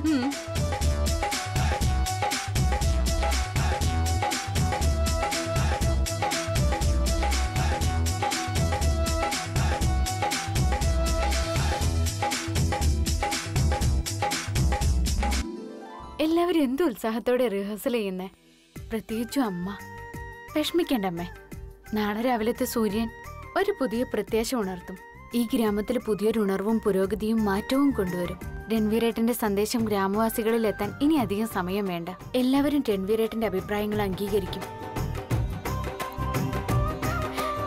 എല്ലാവരും എന്ത് ഉത്സാഹത്തോടെ റിഹേഴ്സൽ ചെയ്യുന്നേ പ്രത്യേകിച്ചും അമ്മ വിഷമിക്കേണ്ട അമ്മേ നാളെ രാവിലത്തെ സൂര്യൻ ഒരു പുതിയ പ്രത്യാശ ഉണർത്തും ഈ ഗ്രാമത്തിൽ പുതിയൊരു ഉണർവും പുരോഗതിയും മാറ്റവും കൊണ്ടുവരും രൺവീരേട്ടന്റെ സന്ദേശം ഗ്രാമവാസികളിൽ എത്താൻ ഇനി അധികം സമയം വേണ്ട എല്ലാവരും രൺവീരേട്ടന്റെ അഭിപ്രായങ്ങൾ അംഗീകരിക്കും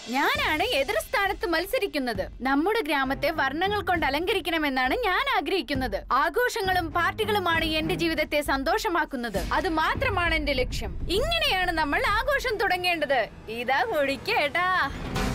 ഞാനാണ് എതിർ സ്ഥാനത്ത് മത്സരിക്കുന്നത് നമ്മുടെ ഗ്രാമത്തെ വർണ്ണങ്ങൾ കൊണ്ട് അലങ്കരിക്കണമെന്നാണ് ഞാൻ ആഗ്രഹിക്കുന്നത് ആഘോഷങ്ങളും പാർട്ടികളുമാണ് എന്റെ ജീവിതത്തെ സന്തോഷമാക്കുന്നത് അത് മാത്രമാണ് എന്റെ ലക്ഷ്യം ഇങ്ങനെയാണ് നമ്മൾ ആഘോഷം തുടങ്ങേണ്ടത് ഇതാ ഒഴിക്കേട്ടാ